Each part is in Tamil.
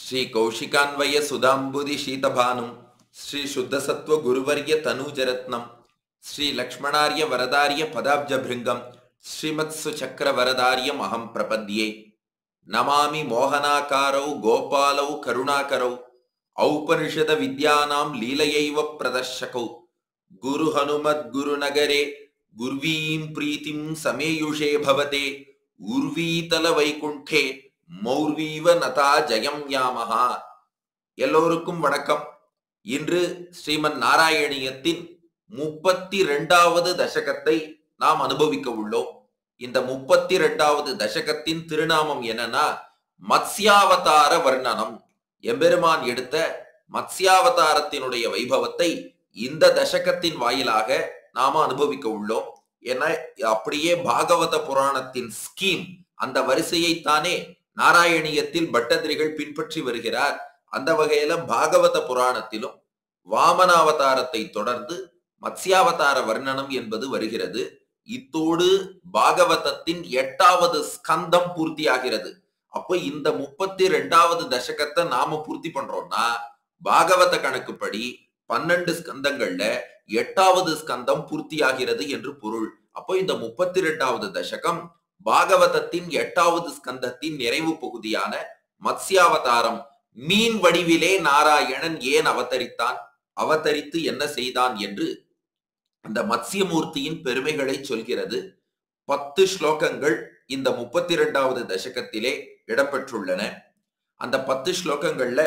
ಶ್ರೀ ಕೌಶಿಕಾನ್ವಯ ಸುಧಾಂಬುದಿ ಶೀತಭಾನುಂ ಶ್ರೀ ಶುದ್ಧಸತ್ವ ಗುರುವರ್ಯ ತನೂಜರತ್ನಂ ಶ್ರೀ ಲಕ್ಷ್ಮಣಾರ್ಯ ವರದಾರ್ಯ ಪದಾಬ್ಜಭೃಂಗಂ ಶ್ರೀಮತ್ಸು ಚಕ್ರ ವರದಾರ್ಯಂ ಅಹಂ ಪ್ರಪದ್ಯೆ ನಮಾಮಿ ಮೋಹನಾಕಾರೌ ಗೋಪಾಲೌ ಕರುಣಾಕರೌ ಔಪನಿಷದ ವಿದ್ಯಾನಾಂ ಲೀಲಯೈವ ಪ್ರದರ್ಶಕೌ ಗುರು ಹನುಮದ್ ಗುರುನಗರೆ ಗುರ್ವೀಂ ಪ್ರೀತಿಂ ಸಮೇಯುಷೇ ಭವತೆ உர்வீதல வைகுண்டே மௌர்வீவ நதா ஜெயம் யாமஹா எல்லோருக்கும் வணக்கம் இன்று ஸ்ரீமன் நாராயணியத்தின் முப்பத்தி ரெண்டாவது தசகத்தை நாம் அனுபவிக்க உள்ளோம் இந்த முப்பத்தி ரெண்டாவது தசகத்தின் திருநாமம் என்னன்னா மத்ஸ்யாவதார வர்ணனம் எம்பெருமான் எடுத்த மத்ஸ்யாவதாரத்தினுடைய வைபவத்தை இந்த தசகத்தின் வாயிலாக நாம அனுபவிக்க உள்ளோம் ஏன்னா அப்படியே பாகவத புராணத்தின் ஸ்கீம் அந்த வரிசையைத்தானே நாராயணியத்தில் பட்டதிரிகள் பின்பற்றி வருகிறார் அந்த வகையில பாகவத புராணத்திலும் வாமனாவதாரத்தை தொடர்ந்து மத்ஸ்யாவதார வர்ணனம் என்பது வருகிறது இத்தோடு பாகவதத்தின் எட்டாவது ஸ்கந்தம் பூர்த்தியாகிறது அப்போ இந்த முப்பத்தி ரெண்டாவது தசகத்தை நாம பூர்த்தி பண்றோம்னா பாகவத கணக்குப்படி பன்னெண்டு ஸ்கந்தங்கள்ல எட்டாவது ஸ்கந்தம் பூர்த்தியாகிறது என்று பொருள் அப்போ இந்த முப்பத்தி ரெண்டாவது தசகம் பாகவதத்தின் எட்டாவது ஸ்கந்தத்தின் நிறைவு பகுதியான மத்ஸ்யாவதாரம் மீன் வடிவிலே நாராயணன் ஏன் அவதரித்தான் அவதரித்து என்ன செய்தான் என்று அந்த மத்ஸ்யமூர்த்தியின் பெருமைகளை சொல்கிறது பத்து ஸ்லோகங்கள் இந்த முப்பத்தி இரண்டாவது தசகத்திலே இடம்பெற்றுள்ளன அந்த பத்து ஸ்லோகங்கள்ல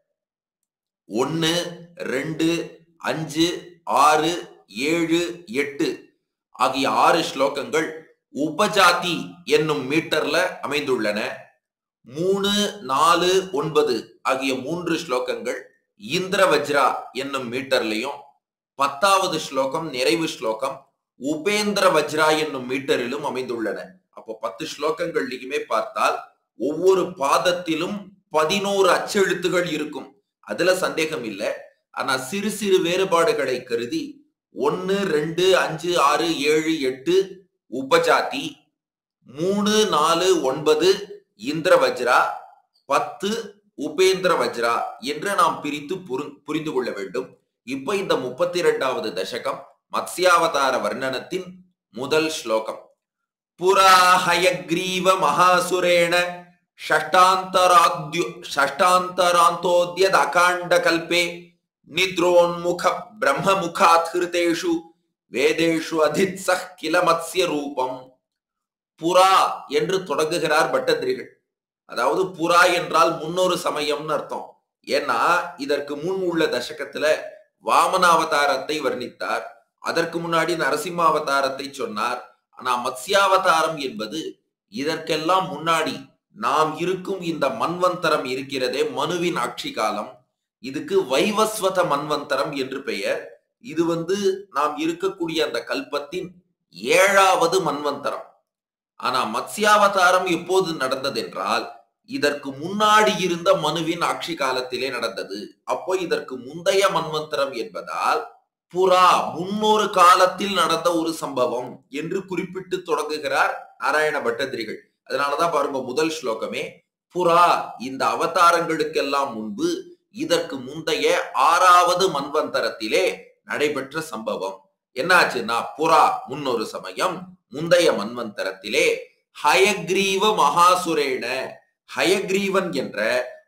ஒன்னு ரெண்டு அஞ்சு ஆறு ஏழு எட்டு ஆகிய ஆறு ஸ்லோகங்கள் உபஜாதி என்னும் மீட்டர்ல அமைந்துள்ளன மூணு நாலு ஒன்பது ஆகிய மூன்று ஸ்லோகங்கள் இந்திர வஜ்ரா என்னும் மீட்டர்லையும் பத்தாவது ஸ்லோகம் நிறைவு ஸ்லோகம் உபேந்திர வஜ்ரா என்னும் மீட்டரிலும் அமைந்துள்ளன அப்போ பத்து ஸ்லோகங்கள்லையுமே பார்த்தால் ஒவ்வொரு பாதத்திலும் பதினோரு அச்செழுத்துகள் இருக்கும் அதுல சந்தேகம் இல்லை ஆனா சிறு சிறு வேறுபாடுகளை கருதி ஒன்னு ரெண்டு அஞ்சு ஆறு ஏழு எட்டு உபஜாதி மூணு நாலு ஒன்பது இந்திர வஜ்ரா பத்து உபேந்திர வஜ்ரா என்று நாம் பிரித்து புரிந்து கொள்ள வேண்டும் இப்ப இந்த முப்பத்தி இரண்டாவது தசகம் மத்ஸ்யாவதார வர்ணனத்தின் முதல் ஸ்லோகம் புரா ஹயக்ரீவ மகாசுரேண ஷஷ்டாந்தராத்யு ஷஷ்டாந்தராந்தோத்யத் அகாண்ட கல்பே நித்ரோன்முக பிரம்மமுகாத் ஹிருதேஷு வேதேஷு அதித்சஹ் கில மத்ஸ்ய ரூபம் புறா என்று தொடங்குகிறார் பட்டதிரிகள் அதாவது புறா என்றால் முன்னொரு சமயம்னு அர்த்தம் ஏன்னா இதற்கு முன் உள்ள தசகத்துல வாமனாவதாரத்தை வர்ணித்தார் அதற்கு முன்னாடி நரசிம்மாவதாரத்தை சொன்னார் ஆனா மத்ஸ்யாவதாரம் என்பது இதற்கெல்லாம் முன்னாடி நாம் இருக்கும் இந்த மன்வந்தரம் இருக்கிறதே மனுவின் ஆட்சி காலம் இதுக்கு வைவஸ்வத மன்வந்தரம் என்று பெயர் இது வந்து நாம் இருக்கக்கூடிய அந்த கல்பத்தின் ஏழாவது மன்வந்தரம் ஆனா மத்ஸ்யாவதாரம் எப்போது நடந்தது என்றால் இதற்கு முன்னாடி இருந்த மனுவின் ஆட்சி காலத்திலே நடந்தது அப்போ இதற்கு முந்தைய மன்வந்தரம் என்பதால் புறா முன்னொரு காலத்தில் நடந்த ஒரு சம்பவம் என்று குறிப்பிட்டு தொடங்குகிறார் நாராயண பட்டதிரிகள் அதனாலதான் பாருங்க முதல் ஸ்லோகமே புறா இந்த அவதாரங்களுக்கெல்லாம் முன்பு இதற்கு முந்தைய ஆறாவது மன்வந்தரத்திலே நடைபெற்ற சம்பவம் என்னாச்சுன்னா புறா முன்னொரு சமயம் முந்தைய மன்வந்தரத்திலே ஹயக்ரீவ மகாசுரேன ஹயக்ரீவன் என்ற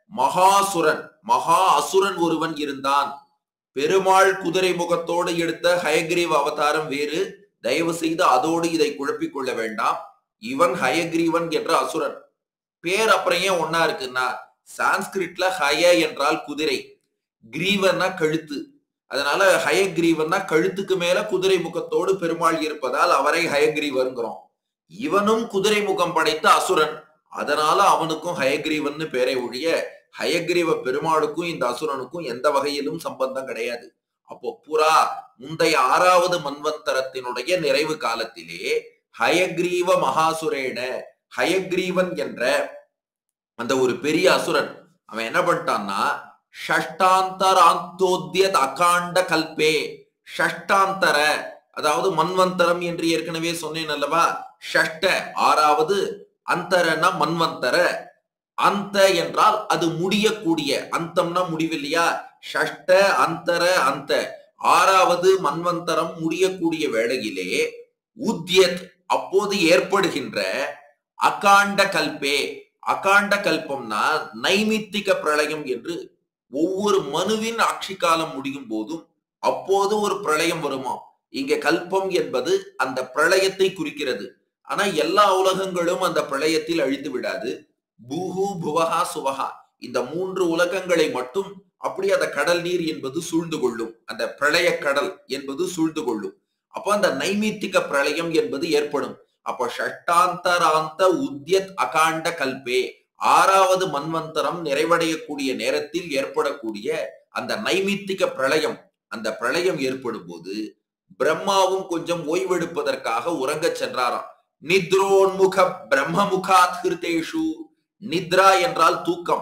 மகாசுரன் மகா அசுரன் ஒருவன் இருந்தான் பெருமாள் குதிரை முகத்தோடு எடுத்த ஹயக்ரீவ அவதாரம் வேறு தயவு செய்து அதோடு இதை குழப்பிக் கொள்ள வேண்டாம் இவன் ஹயக்ரீவன் என்ற அசுரன் பேர் அப்புறம் ஏன் ஒன்னா இருக்குன்னா சான்ஸ்கிரிட்ல ஹய என்றால் குதிரை கிரீவன்னா கழுத்து அதனால ஹயக்ரீவன்னா கழுத்துக்கு மேல குதிரை முகத்தோடு பெருமாள் இருப்பதால் அவரை ஹயக்ரீவருங்கிறோம் இவனும் குதிரை முகம் படைத்த அசுரன் அதனால அவனுக்கும் ஹயக்ரீவன் பேரை ஒழிய ஹயக்ரீவ பெருமாளுக்கும் இந்த அசுரனுக்கும் எந்த வகையிலும் சம்பந்தம் கிடையாது அப்போ புறா முந்தைய ஆறாவது மன்வந்தரத்தினுடைய நிறைவு காலத்திலே ஹயக்ரீவ மகாசுரேன ஹயக்ரீவன் என்ற அந்த ஒரு பெரிய அசுரன் அவன் என்ன பண்ணிட்டான்னா ஷஷ்டாந்தராந்தோத்தியத் அகாண்ட கல்பே ஷஷ்டாந்தர அதாவது மன்வந்தரம் என்று ஏற்கனவே சொன்னேன் அல்லவா ஷஷ்ட ஆறாவது அந்தரன மன்வந்தர அந்த என்றால் அது முடியக்கூடிய அந்தம்னா முடிவில்லையா ஷஷ்ட அந்தர அந்த ஆறாவது மன்வந்தரம் முடியக்கூடிய வேளையிலே உத்யத் அப்போது ஏற்படுகின்ற அகாண்ட கல்பே அகாண்ட கல்பம்னா நைமித்திக பிரளயம் என்று ஒவ்வொரு மனுவின் ஆட்சி காலம் முடியும் போதும் அப்போது ஒரு பிரளயம் வருமா இங்க கல்பம் என்பது அந்த பிரளயத்தை குறிக்கிறது ஆனா எல்லா உலகங்களும் அந்த பிரளயத்தில் அழிந்து விடாது பூஹு புவஹா சுவஹா இந்த மூன்று உலகங்களை மட்டும் அப்படி அந்த கடல் நீர் என்பது சூழ்ந்து கொள்ளும் அந்த பிரளய கடல் என்பது சூழ்ந்து கொள்ளும் அப்போ அந்த நைமித்திக பிரளயம் என்பது ஏற்படும் அப்போ ஷஷ்டாந்தராந்த உத்யத் அகாண்ட கல்பே ஆறாவது மன்வந்தரம் நிறைவடையக்கூடிய நேரத்தில் ஏற்படக்கூடிய அந்த நைமித்திக பிரளயம் அந்த பிரளயம் ஏற்படும் போது பிரம்மாவும் கொஞ்சம் ஓய்வெடுப்பதற்காக உறங்கச் சென்றாராம் நித்ரோன்முக பிரம்மமுகாத் ஹிருதேஷு நித்ரா என்றால் தூக்கம்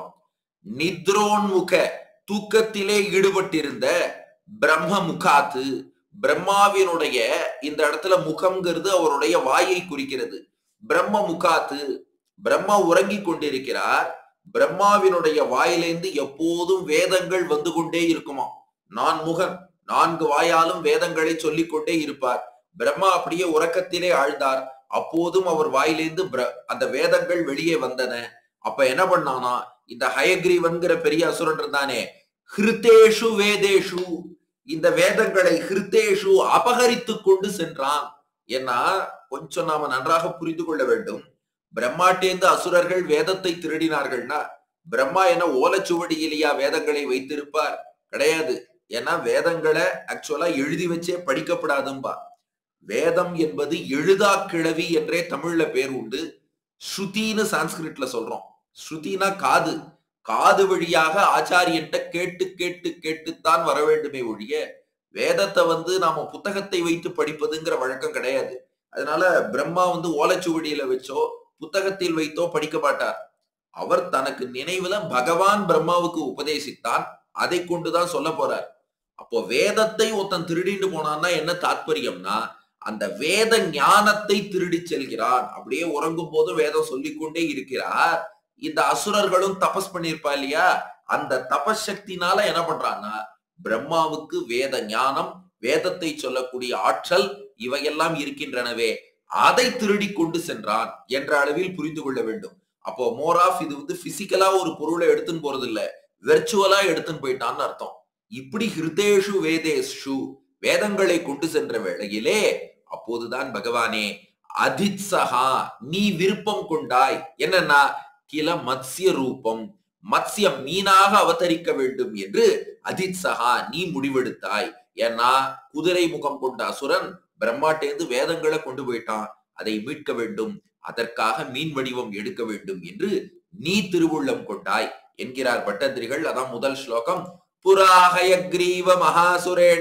நித்ரோன்முக தூக்கத்திலே ஈடுபட்டிருந்த பிரம்ம முகாத்து பிரம்மாவினுடைய இந்த இடத்துல முகம்ங்கிறது அவருடைய வாயை குறிக்கிறது பிரம்ம முகாத்து பிரம்மா உறங்கிக் கொண்டிருக்கிறார் பிரம்மாவினுடைய வாயிலிருந்து எப்போதும் வேதங்கள் வந்து கொண்டே இருக்குமா நான் முகன் நான்கு வாயாலும் வேதங்களை சொல்லிக் கொண்டே இருப்பார் பிரம்மா அப்படியே உறக்கத்திலே ஆழ்ந்தார் அப்போதும் அவர் வாயிலிருந்து பிர- அந்த வேதங்கள் வெளியே வந்தன அப்ப என்ன பண்ணானா இந்த ஹயக்ரீவன்கிற பெரிய அசுரன் இருந்தானே ஹிருதேஷு வேதேஷு இந்த வேதங்களை ஹிருதேஷு அபகரித்து கொண்டு சென்றான் ஏன்னா கொஞ்சம் நாம நன்றாக புரிந்து கொள்ள வேண்டும் பிரம்மாட்டேந்து அசுரர்கள் வேதத்தை திருடினார்கள்னா பிரம்மா என்ன ஓலைச்சுவடியிலேயா வேதங்களை வைத்திருப்பார் கிடையாது ஏன்னா வேதங்களை ஆக்சுவலா எழுதி வச்சே படிக்கப்படாதும்பா வேதம் என்பது எழுதா கிழவி என்றே தமிழ்ல பேர் உண்டு ஸ்ருதின்னு சான்ஸ்கிரிட்ல சொல்றோம் ஸ்ருதினா காது காது வழியாக ஆச்சாரியன்ட்ட கேட்டு கேட்டு கேட்டுத்தான் வர வேண்டுமே ஒழிய வேதத்தை வந்து நாம புத்தகத்தை வைத்து படிப்பதுங்கிற வழக்கம் கிடையாது அதனால பிரம்மா வந்து ஓலைச்சுவடியில வச்சோ புத்தகத்தில் வைத்தோ படிக்க மாட்டார் அவர் தனக்கு நினைவுல பகவான் பிரம்மாவுக்கு உபதேசித்தான் அதை கொண்டுதான் சொல்ல போறார் அப்போ வேதத்தை ஒருத்தன் திருடிட்டு போனான்னா என்ன தாத்பரியம்னா அந்த வேத ஞானத்தை திருடி செல்கிறான் அப்படியே உறங்கும் போது வேதம் சொல்லிக் கொண்டே இருக்கிறார் இந்த அசுரர்களும் தபஸ் பண்ணியிருப்பா இல்லையா அந்த தபஸ் சக்தினால என்ன பண்றான்னா பிரம்மாவுக்கு வேத ஞானம் வேதத்தை சொல்லக்கூடிய ஆற்றல் இவையெல்லாம் இருக்கின்றனவே அதை திருடி கொண்டு சென்றான் என்ற அளவில் புரிந்து கொள்ள வேண்டும் அப்போ மோர் ஆஃப் இது வந்து பிசிக்கலா ஒரு பொருளை எடுத்துன்னு போறது இல்ல வெர்ச்சுவலா எடுத்துன்னு போயிட்டான்னு அர்த்தம் இப்படி ஹிருதேஷு வேதேஷு வேதங்களை கொண்டு சென்ற வேளையிலே அப்போதுதான் பகவானே அதித்சகா நீ விருப்பம் கொண்டாய் என்னன்னா கில மத்ஸ்ய ரூபம் மத்ஸ்யம் மீனாக அவதரிக்க வேண்டும் என்று அதித்சகா நீ முடிவெடுத்தாய் ஏன்னா குதிரை முகம் கொண்ட அசுரன் பிரம்மாட்டேந்து வேதங்களை கொண்டு போயிட்டான் அதை மீட்க வேண்டும் அதற்காக மீன் வடிவம் எடுக்க வேண்டும் என்று நீ திருவுள்ளம் கொண்டாய் என்கிறார் பட்டத்திரிகள் அதான் முதல் ஸ்லோகம் புராஹயக்ரீவ மகாசுரேண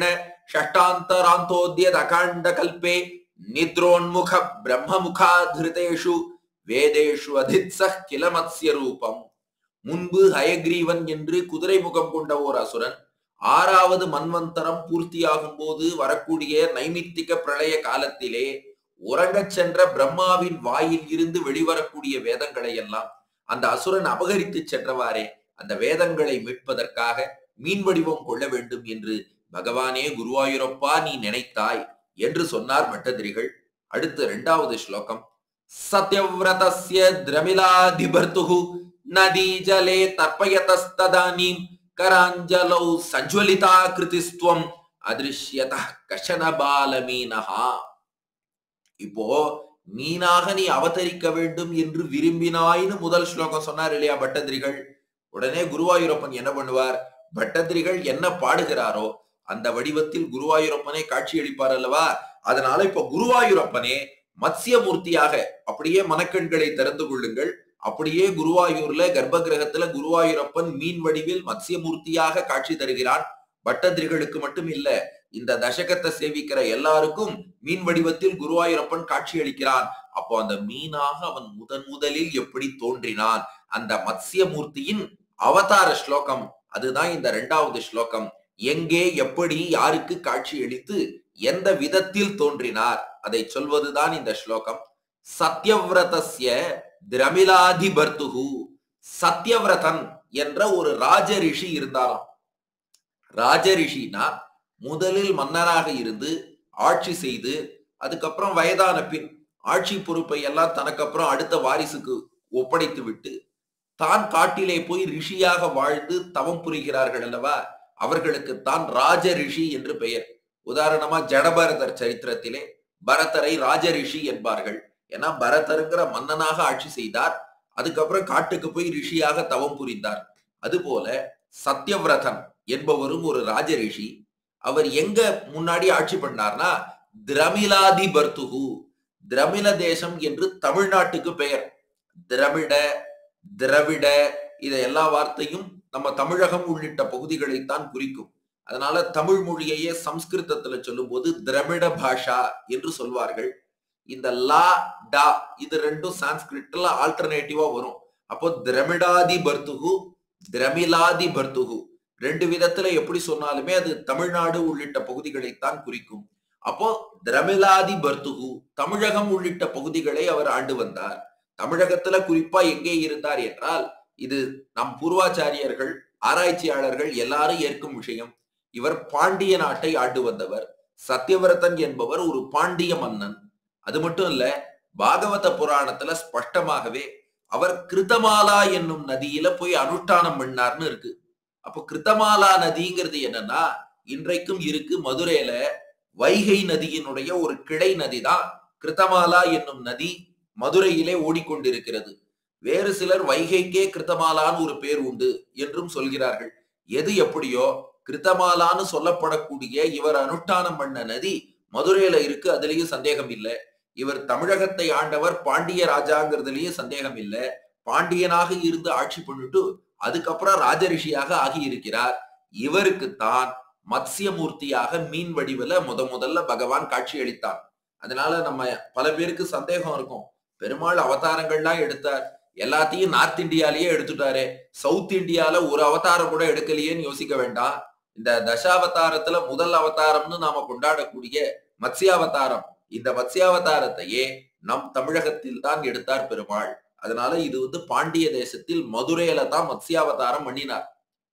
ஷஷ்டாந்தராந்தோத்யத் அகாண்ட கல்பே நித்ரோன்முக பிரம்மமுகாதிருதேஷு வேதேஷு அதித்சஹ் கில மத்ஸ்ய ரூபம் முன்பு ஹயக்ரீவன் என்று குதிரை முகம் கொண்ட ஓர் அசுரன் ஆறாவது மன்வந்தரம் பூர்த்தியாகும் போது வரக்கூடிய நைமித்திக பிரளய காலத்திலே உறங்கச் சென்ற பிரம்மாவின் வாயில் இருந்து வெளிவரக்கூடிய வேதங்களை எல்லாம் அந்த அசுரன் அபகரித்து சென்றவாறே அந்த வேதங்களை மீட்பதற்காக மீன் வடிவம் கொள்ள வேண்டும் என்று பகவானே குருவாயூரப்பா நீ நினைத்தாய் என்று சொன்னார் பட்டதிரிகள் அடுத்து இரண்டாவது ஸ்லோகம் சத்யவிரதஸ்ய திரமிலாதிபர்த்துகு நதி ஜலே தர்ப்பயதஸ்ததானீம் கராஞ்சலௌ சஜ்வலிதா கிருதிஸ்துவம் அதிருஷ்யத கஷன பாலமீனஹா இப்போ மீனாக நீ அவதரிக்க வேண்டும் என்று விரும்பினாய்னு முதல் ஸ்லோகம் சொன்னார் இல்லையா பட்டதிரிகள் உடனே குருவாயூரப்பன் என்ன பண்ணுவார் பட்டதிரிகள் என்ன பாடுகிறாரோ அந்த வடிவத்தில் குருவாயூரப்பனை காட்சியளிப்பார் அல்லவா அதனால இப்ப குருவாயூரப்பனே மத்ஸ்யமூர்த்தியாக அப்படியே மனக்கண்களை திறந்து கொள்ளுங்கள் அப்படியே குருவாயூர்ல கர்ப்ப கிரகத்துல குருவாயூரப்பன் மீன் வடிவில் மத்ஸ்யமூர்த்தியாக காட்சி தருகிறான் பட்டதிரிகளுக்கு மட்டும் இல்ல இந்த தசகத்தை சேவிக்கிற எல்லாருக்கும் மீன் வடிவத்தில் குருவாயூரப்பன் காட்சி அளிக்கிறான் அப்போ அந்த மீனாக அவன் முதன் முதலில் எப்படி தோன்றினான் அந்த மத்ஸ்யமூர்த்தியின் அவதார ஸ்லோகம் அதுதான் இந்த இரண்டாவது ஸ்லோகம் எங்கே எப்படி யாருக்கு காட்சி அளித்து எந்த விதத்தில் தோன்றினார் அதை சொல்வதுதான் இந்த ஸ்லோகம் சத்யவிரதஸ்ய திரமிலாதிபர்த்துகு சத்யவிரதன் என்ற ஒரு ராஜ ரிஷி இருந்தாராம் ராஜ ரிஷினா முதலில் மன்னராக இருந்து ஆட்சி செய்து அதுக்கப்புறம் வயதான பின் ஆட்சி பொறுப்பை எல்லாம் தனக்கப்புறம் அடுத்த வாரிசுக்கு ஒப்படைத்து விட்டு தான் காட்டிலே போய் ரிஷியாக வாழ்ந்து தவம் புரிகிறார்கள் அல்லவா அவர்களுக்கு தான் ராஜ ரிஷி என்று பெயர் உதாரணமா ஜடபரதர் சரித்திரத்திலே பரதரை ராஜ ரிஷி என்பார்கள் ஏன்னா பரதருங்கிற மன்னனாக ஆட்சி செய்தார் அதுக்கப்புறம் காட்டுக்கு போய் ரிஷியாக தவம் புரிந்தார் அதுபோல சத்யவிரதன் என்பவரும் ஒரு ராஜ ரிஷி அவர் எங்க முன்னாடி ஆட்சி பண்ணார்னா திரமிலாதி பர்த்துகு திரமில தேசம் என்று தமிழ்நாட்டுக்கு பெயர் திரமிட திரவிட இத எல்லா வார்த்தையும் நம்ம தமிழகம் உள்ளிட்ட பகுதிகளைத்தான் குறிக்கும் அதனால தமிழ் மொழியையே சம்ஸ்கிருதத்துல சொல்லும்போது திரமிட பாஷா என்று சொல்வார்கள் இந்த லா டா இது ரெண்டும் சான்ஸ்கிரிட்ல ஆல்டர்னேட்டிவா வரும் அப்போ திரமிடாதி பர்த்துகு திரமிலாதி பர்த்துகு ரெண்டு விதத்துல எப்படி சொன்னாலுமே அது தமிழ்நாடு உள்ளிட்ட பகுதிகளைத்தான் குறிக்கும் அப்போ திரமிலாதி பர்த்துகு தமிழகம் உள்ளிட்ட பகுதிகளை அவர் ஆண்டு வந்தார் தமிழகத்துல குறிப்பா எங்கே இருந்தார் என்றால் இது நம் பூர்வாச்சாரியர்கள் ஆராய்ச்சியாளர்கள் எல்லாரும் ஏற்கும் விஷயம் இவர் பாண்டிய நாட்டை ஆண்டு வந்தவர் சத்யவிரதன் என்பவர் ஒரு பாண்டிய மன்னன் அது மட்டும் இல்ல பாகவத புராணத்துல ஸ்பஷ்டமாகவே அவர் கிருத்தமாலா என்னும் நதியில போய் அனுஷ்டானம் பண்ணார்னு இருக்கு அப்போ கிருத்தமாலா நதிங்கிறது என்னன்னா இன்றைக்கும் இருக்கு மதுரையில வைகை நதியினுடைய ஒரு கிளை நதி தான் கிருத்தமாலா என்னும் நதி மதுரையிலே ஓடிக்கொண்டிருக்கிறது வேறு சிலர் வைகைக்கே கிருத்தமாலான்னு ஒரு பேர் உண்டு என்றும் சொல்கிறார்கள் எது எப்படியோ கிருத்தமாலான்னு சொல்லப்படக்கூடிய இவர் அனுஷ்டானம் பண்ண நதி மதுரையில இருக்கு அதுலயும் சந்தேகம் இல்லை இவர் தமிழகத்தை ஆண்டவர் பாண்டிய ராஜாங்கிறதுலயும் சந்தேகம் இல்லை பாண்டியனாக இருந்து ஆட்சி பண்ணிட்டு அதுக்கப்புறம் ராஜரிஷியாக ஆகி இருக்கிறார் இவருக்குத்தான் மத்ஸ்யமூர்த்தியாக மீன் வடிவில முத முதல்ல பகவான் காட்சி அளித்தான் அதனால நம்ம பல பேருக்கு சந்தேகம் இருக்கும் பெருமாள் அவதாரங்கள்லாம் எடுத்தார் எல்லாத்தையும் நார்த் இந்தியாலேயே எடுத்துட்டாரு சவுத் இந்தியால ஒரு அவதாரம் கூட எடுக்கலையேன்னு யோசிக்க வேண்டாம் இந்த தசாவதாரத்துல முதல் அவதாரம்னு நாம கொண்டாடக்கூடிய மத்ஸ்யாவதாரம் இந்த மத்ஸ்யாவதாரத்தையே நம் தமிழகத்தில் தான் எடுத்தார் பெருமாள் அதனால இது வந்து பாண்டிய தேசத்தில் மதுரையில தான் மத்ஸ்யாவதாரம் பண்ணினார்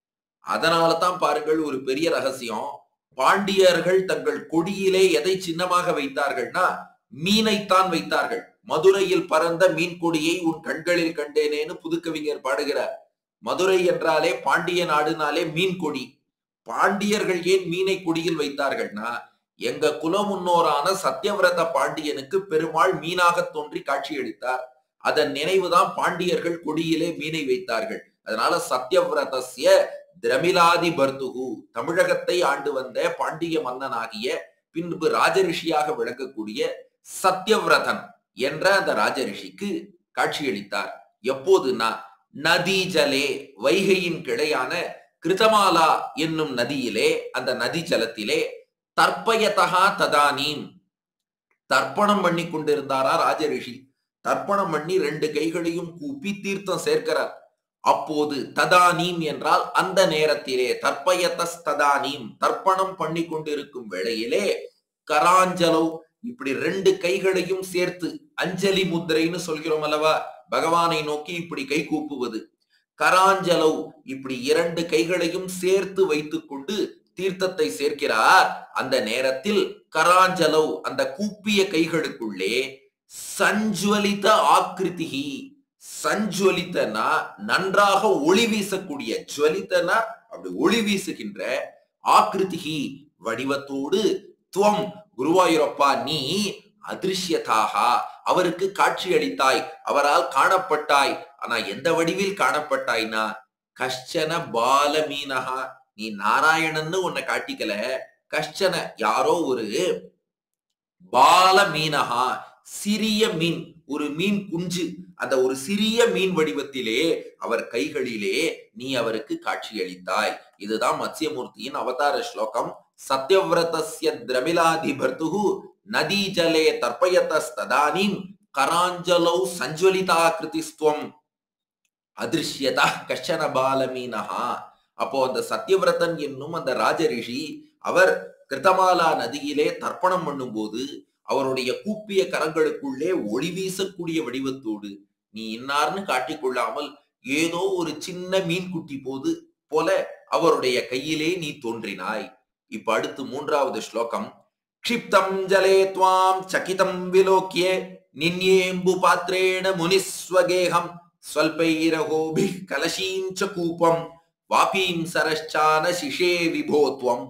அதனால தான் பாருங்கள் ஒரு பெரிய ரகசியம் பாண்டியர்கள் தங்கள் கொடியிலே எதை சின்னமாக வைத்தார்கள்னா மீனைத்தான் வைத்தார்கள் மதுரையில் பறந்த மீன் கொடியை உன் கண்களில் கண்டேனேன்னு புதுக்கவிஞர் பாடுகிறார் மதுரை என்றாலே பாண்டிய நாடுனாலே மீன் கொடி பாண்டியர்கள் ஏன் மீனை கொடியில் வைத்தார்கள்னா எங்க குல முன்னோரான சத்யவிரத பாண்டியனுக்கு பெருமாள் மீனாக தோன்றி காட்சியளித்தார் அதன் நினைவுதான் பாண்டியர்கள் கொடியிலே மீனை வைத்தார்கள் அதனால சத்யவிரதஸ்ய திரமிலாதி பர்துகு தமிழகத்தை ஆண்டு வந்த பாண்டிய மன்னனாகிய பின்பு ராஜரிஷியாக விளங்கக்கூடிய சத்யவிரதன் என்ற அந்த ராஜரிஷிக்கு காட்சியளித்தார் எப்போதுனா நதி ஜலே வைகையின் கிளையான கிருதமாலா என்னும் நதியிலே அந்த நதி ஜலத்திலே தற்பயதகா ததானீம் தர்ப்பணம் பண்ணி கொண்டிருந்தாரா ராஜரிஷி தர்ப்பணம் பண்ணி ரெண்டு கைகளையும் கூப்பி தீர்த்தம் சேர்க்கிறார் அப்போது ததானீம் என்றால் அந்த நேரத்திலே தற்பயத்தஸ் ததானீம் தர்ப்பணம் பண்ணி கொண்டிருக்கும் வேளையிலே கராஞ்சலோ இப்படி ரெண்டு கைகளையும் சேர்த்து அஞ்சலி முத்திரைன்னு சொல்கிறோம் அல்லவா பகவானை நோக்கி இப்படி கை கூப்புவது கராஞ்சலோ இப்படி இரண்டு கைகளையும் சேர்த்து வைத்துக் கொண்டு தீர்த்தத்தை சேர்க்கிறார் அந்த நேரத்தில் கராஞ்சலோ அந்த கூப்பிய கைகளுக்குள்ளே சஞ்சுவலித ஆக்கிருதிகி சஞ்சுவலித்தனா நன்றாக ஒளி வீசக்கூடிய ஜுவலித்தனா அப்படி ஒளி வீசுகின்ற ஆக்கிருதிகி வடிவத்தோடு துவம் குருவாயூரப்பா நீ அதிருஷ்யதாக அவருக்கு காட்சி அளித்தாய் அவரால் காணப்பட்டாய் ஆனா எந்த வடிவில் காணப்பட்டாய்னா கஷ்டன பாலமீனகா நீ நாராயணன்னு உன்னை காட்டிக்கல கஷ்டன யாரோ ஒரு பால மீனகா சிறிய மீன் ஒரு மீன் குஞ்சு அந்த ஒரு சிறிய மீன் வடிவத்திலே அவர் கைகளிலே நீ அவருக்கு காட்சி அளித்தாய் இதுதான் மத்ஸ்யமூர்த்தியின் அவதார ஸ்லோகம் சத்யவிரதஸ்ய திரமிலாதிபர்த்துகு நதி ஜலே தர்ப்பயதஸ்ததானீம் கராஞ்சலௌ சஞ்சுவலிதாகிருதிஸ்துவம் அதிருஷ்யதா கஷன பாலமீனஹா அப்போ அந்த சத்யவிரதன் என்னும் அந்த ராஜரிஷி அவர் கிருத்தமாலா நதியிலே தர்ப்பணம் பண்ணும்போது அவருடைய கூப்பிய கரங்களுக்குள்ளே ஒளி வீசக்கூடிய வடிவத்தோடு நீ இன்னார்னு காட்டிக்கொள்ளாமல் ஏதோ ஒரு சின்ன மீன் குட்டி போது போல அவருடைய கையிலே நீ தோன்றினாய் இப்ப அடுத்து மூன்றாவது ஸ்லோகம் க்ஷிப்தம் ஜலே துவாம் சகிதம் விலோக்கிய நின்யேம்பு பாத்திரேண முனிஸ்வகேகம் ஸ்வல்பைரகோபி கலசீம் ச கூபம் வாபீம் சரஷ்சான சிஷே விபோத்வம்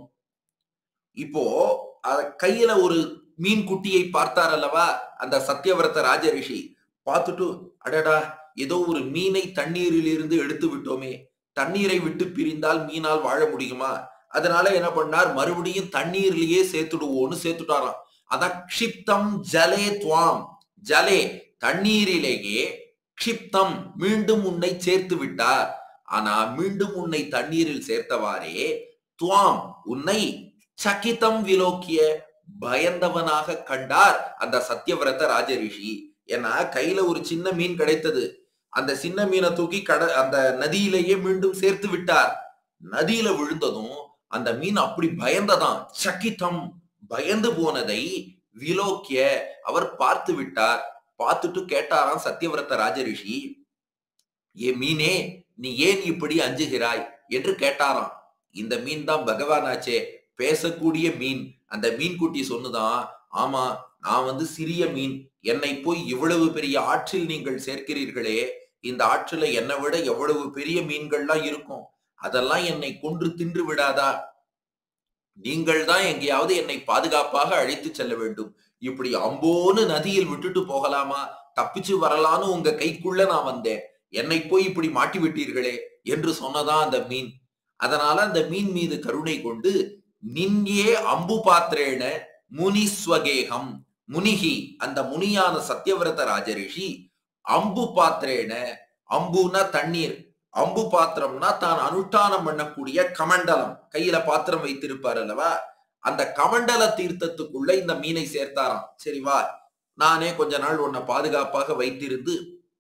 இப்போ அஹ், கையில ஒரு மீன் குட்டியை பார்த்தார் அல்லவா அந்த சத்தியவிரத ராஜரிஷி பார்த்துட்டு அடடா ஏதோ ஒரு மீனை தண்ணீரில் இருந்து எடுத்து விட்டோமே தண்ணீரை விட்டு பிரிந்தால் மீனால் வாழ முடியுமா அதனால என்ன பண்ணார் மறுபடியும் தண்ணீர்லயே சேர்த்துடுவோம்னு சேர்த்துட்டாராம் அதான் க்ஷிப்தம் ஜலே துவாம் ஜலே தண்ணீரிலேயே க்ஷிப்தம் மீண்டும் உன்னை சேர்த்து விட்டார் ஆனா மீண்டும் உன்னை தண்ணீரில் சேர்த்தவாறே துவாம் உன்னை சகிதம் விலோக்கிய பயந்தவனாக கண்டார் அந்த சத்தியவிரத ராஜரிஷி ஏன்னா கையில ஒரு சின்ன மீன் கிடைத்தது அந்த சின்ன மீனை தூக்கி கட அந்த நதியிலேயே மீண்டும் சேர்த்து விட்டார் நதியில விழுந்ததும் அந்த மீன் அப்படி பயந்ததாம் சகிதம் பயந்து போனதை விலோக்கிய அவர் பார்த்து விட்டார் பார்த்துட்டு கேட்டாராம் சத்தியவிரத ராஜரிஷி ஏ மீனே நீ ஏன் இப்படி அஞ்சுகிறாய் என்று கேட்டாராம் இந்த மீன் தான் பகவானாச்சே பேசக்கூடிய மீன் அந்த மீன் குட்டி சொன்னுதான் ஆமா நான் வந்து சிறிய மீன் என்னை போய் இவ்வளவு பெரிய ஆற்றில் நீங்கள் சேர்க்கிறீர்களே இந்த ஆற்றில என்னை விட எவ்வளவு பெரிய மீன்கள்லாம் இருக்கும் அதெல்லாம் என்னை கொன்று தின்று விடாதா நீங்கள் தான் எங்கேயாவது என்னை பாதுகாப்பாக அழைத்து செல்ல வேண்டும் இப்படி அம்போன்னு நதியில் விட்டுட்டு போகலாமா தப்பிச்சு வரலான்னு உங்க கைக்குள்ள நான் வந்தேன் என்னை போய் இப்படி மாட்டி விட்டீர்களே என்று சொன்னதான் அந்த மீன் அதனால அந்த மீன் மீது கருணை கொண்டு நின்யே அம்பு பாத்திரேன முனிஸ்வகேகம் முனிகி அந்த முனியான சத்தியவிரத ராஜரிஷி அம்பு பாத்திரேன அம்புனா தண்ணீர் அம்பு பாத்திரம்னா தான் அனுஷ்டானம் பண்ணக்கூடிய கமண்டலம் கையில பாத்திரம் வைத்திருப்பார் அல்லவா அந்த கமண்டல தீர்த்தத்துக்குள்ள இந்த மீனை சேர்த்தாராம் சரி வா நானே கொஞ்ச நாள் உன்னை பாதுகாப்பாக வைத்திருந்து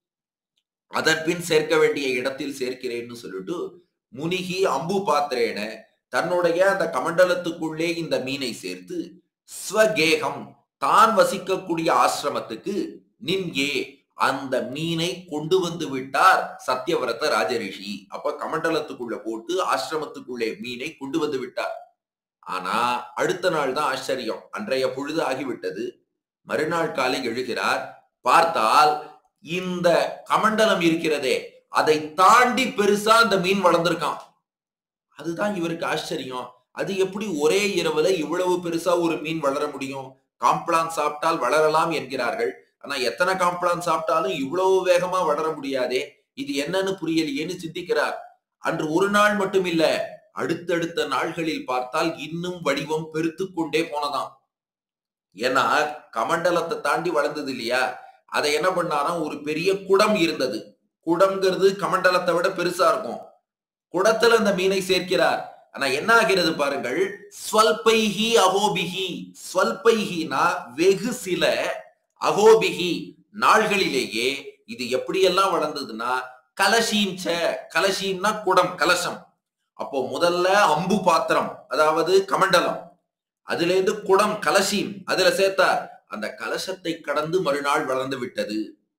அதன் பின் சேர்க்க வேண்டிய இடத்தில் சேர்க்கிறேன்னு சொல்லிட்டு முனிகி அம்பு பாத்திரேன தன்னுடைய அந்த கமண்டலத்துக்குள்ளே இந்த மீனை சேர்த்து ஸ்வகேகம் தான் வசிக்கக்கூடிய ஆசிரமத்துக்கு நின்யே அந்த மீனை கொண்டு வந்து விட்டார் சத்தியவிரத ராஜரிஷி அப்ப கமண்டலத்துக்குள்ள போட்டு ஆசிரமத்துக்குள்ளே மீனை கொண்டு வந்து விட்டார் ஆனா அடுத்த நாள் தான் ஆச்சரியம் அன்றைய பொழுது ஆகிவிட்டது மறுநாள் காலை எழுகிறார் பார்த்தால் இந்த கமண்டலம் இருக்கிறதே அதை தாண்டி பெருசா அந்த மீன் வளர்ந்திருக்கான் அதுதான் இவருக்கு ஆச்சரியம் அது எப்படி ஒரே இரவுல இவ்வளவு பெருசா ஒரு மீன் வளர முடியும் காம்ப்ளான் சாப்பிட்டால் வளரலாம் என்கிறார்கள் ஆனா எத்தனை காம்ப்ளான் சாப்பிட்டாலும் இவ்வளவு வேகமா வளர முடியாதே இது என்னன்னு புரியலையேன்னு சிந்திக்கிறார் அன்று ஒரு நாள் மட்டும் இல்ல அடுத்தடுத்த நாள்களில் பார்த்தால் இன்னும் வடிவம் பெருத்து கொண்டே போனதாம் ஏன்னா கமண்டலத்தை தாண்டி வளர்ந்தது இல்லையா அதை என்ன பண்ணாராம் ஒரு பெரிய குடம் இருந்தது குடம்ங்கிறது கமண்டலத்தை விட பெருசா இருக்கும் குடத்துல அந்த மீனை சேர்க்கிறார் ஆனா என்ன ஆகிறது பாருங்கள் ஸ்வல்பைஹி அகோபிஹி ஸ்வல்பைஹினா வெகு சில அகோபிஹி நாள்களிலேயே இது எப்படியெல்லாம் வளர்ந்ததுன்னா கலசீம் ச கலசீம்னா குடம் கலசம் அப்போ முதல்ல அம்பு பாத்திரம் அதாவது கமண்டலம் அதுல இருந்து குடம் கலசீம் அதுல சேர்த்தார் அந்த கலசத்தை கடந்து மறுநாள் வளர்ந்து விட்டது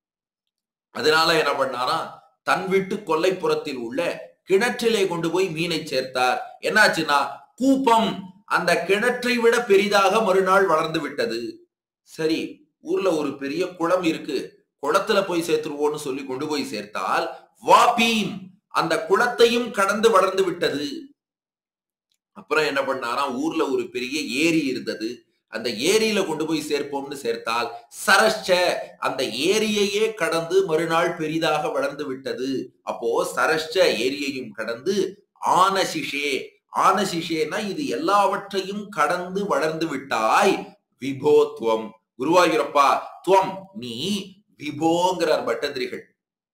அதனால என்ன பண்ணாரா தன் வீட்டு கொல்லைப்புறத்தில் உள்ள கிணற்றிலே கொண்டு போய் மீனை சேர்த்தார் என்னாச்சுன்னா கூப்பம் அந்த கிணற்றை விட பெரிதாக மறுநாள் வளர்ந்து விட்டது சரி ஊர்ல ஒரு பெரிய குளம் இருக்கு குளத்துல போய் சேர்த்துருவோம்னு சொல்லி கொண்டு போய் சேர்த்தால் வாபீம் அந்த குளத்தையும் கடந்து வளர்ந்து விட்டது அப்புறம் என்ன பண்ணாராம் ஊர்ல ஒரு பெரிய ஏரி இருந்தது அந்த ஏரியில கொண்டு போய் சேர்ப்போம்னு சேர்த்தால் சரஷ்ச அந்த ஏரியையே கடந்து மறுநாள் பெரிதாக வளர்ந்து விட்டது அப்போ சரஷ்ச ஏரியையும் கடந்து ஆனசிஷே ஆனசிஷேனா இது எல்லாவற்றையும் கடந்து வளர்ந்து விட்டாய் விபோத்வம் குருவாயூரப்பா துவம் நீ விபோங்கிறார் பட்டதிரிகள்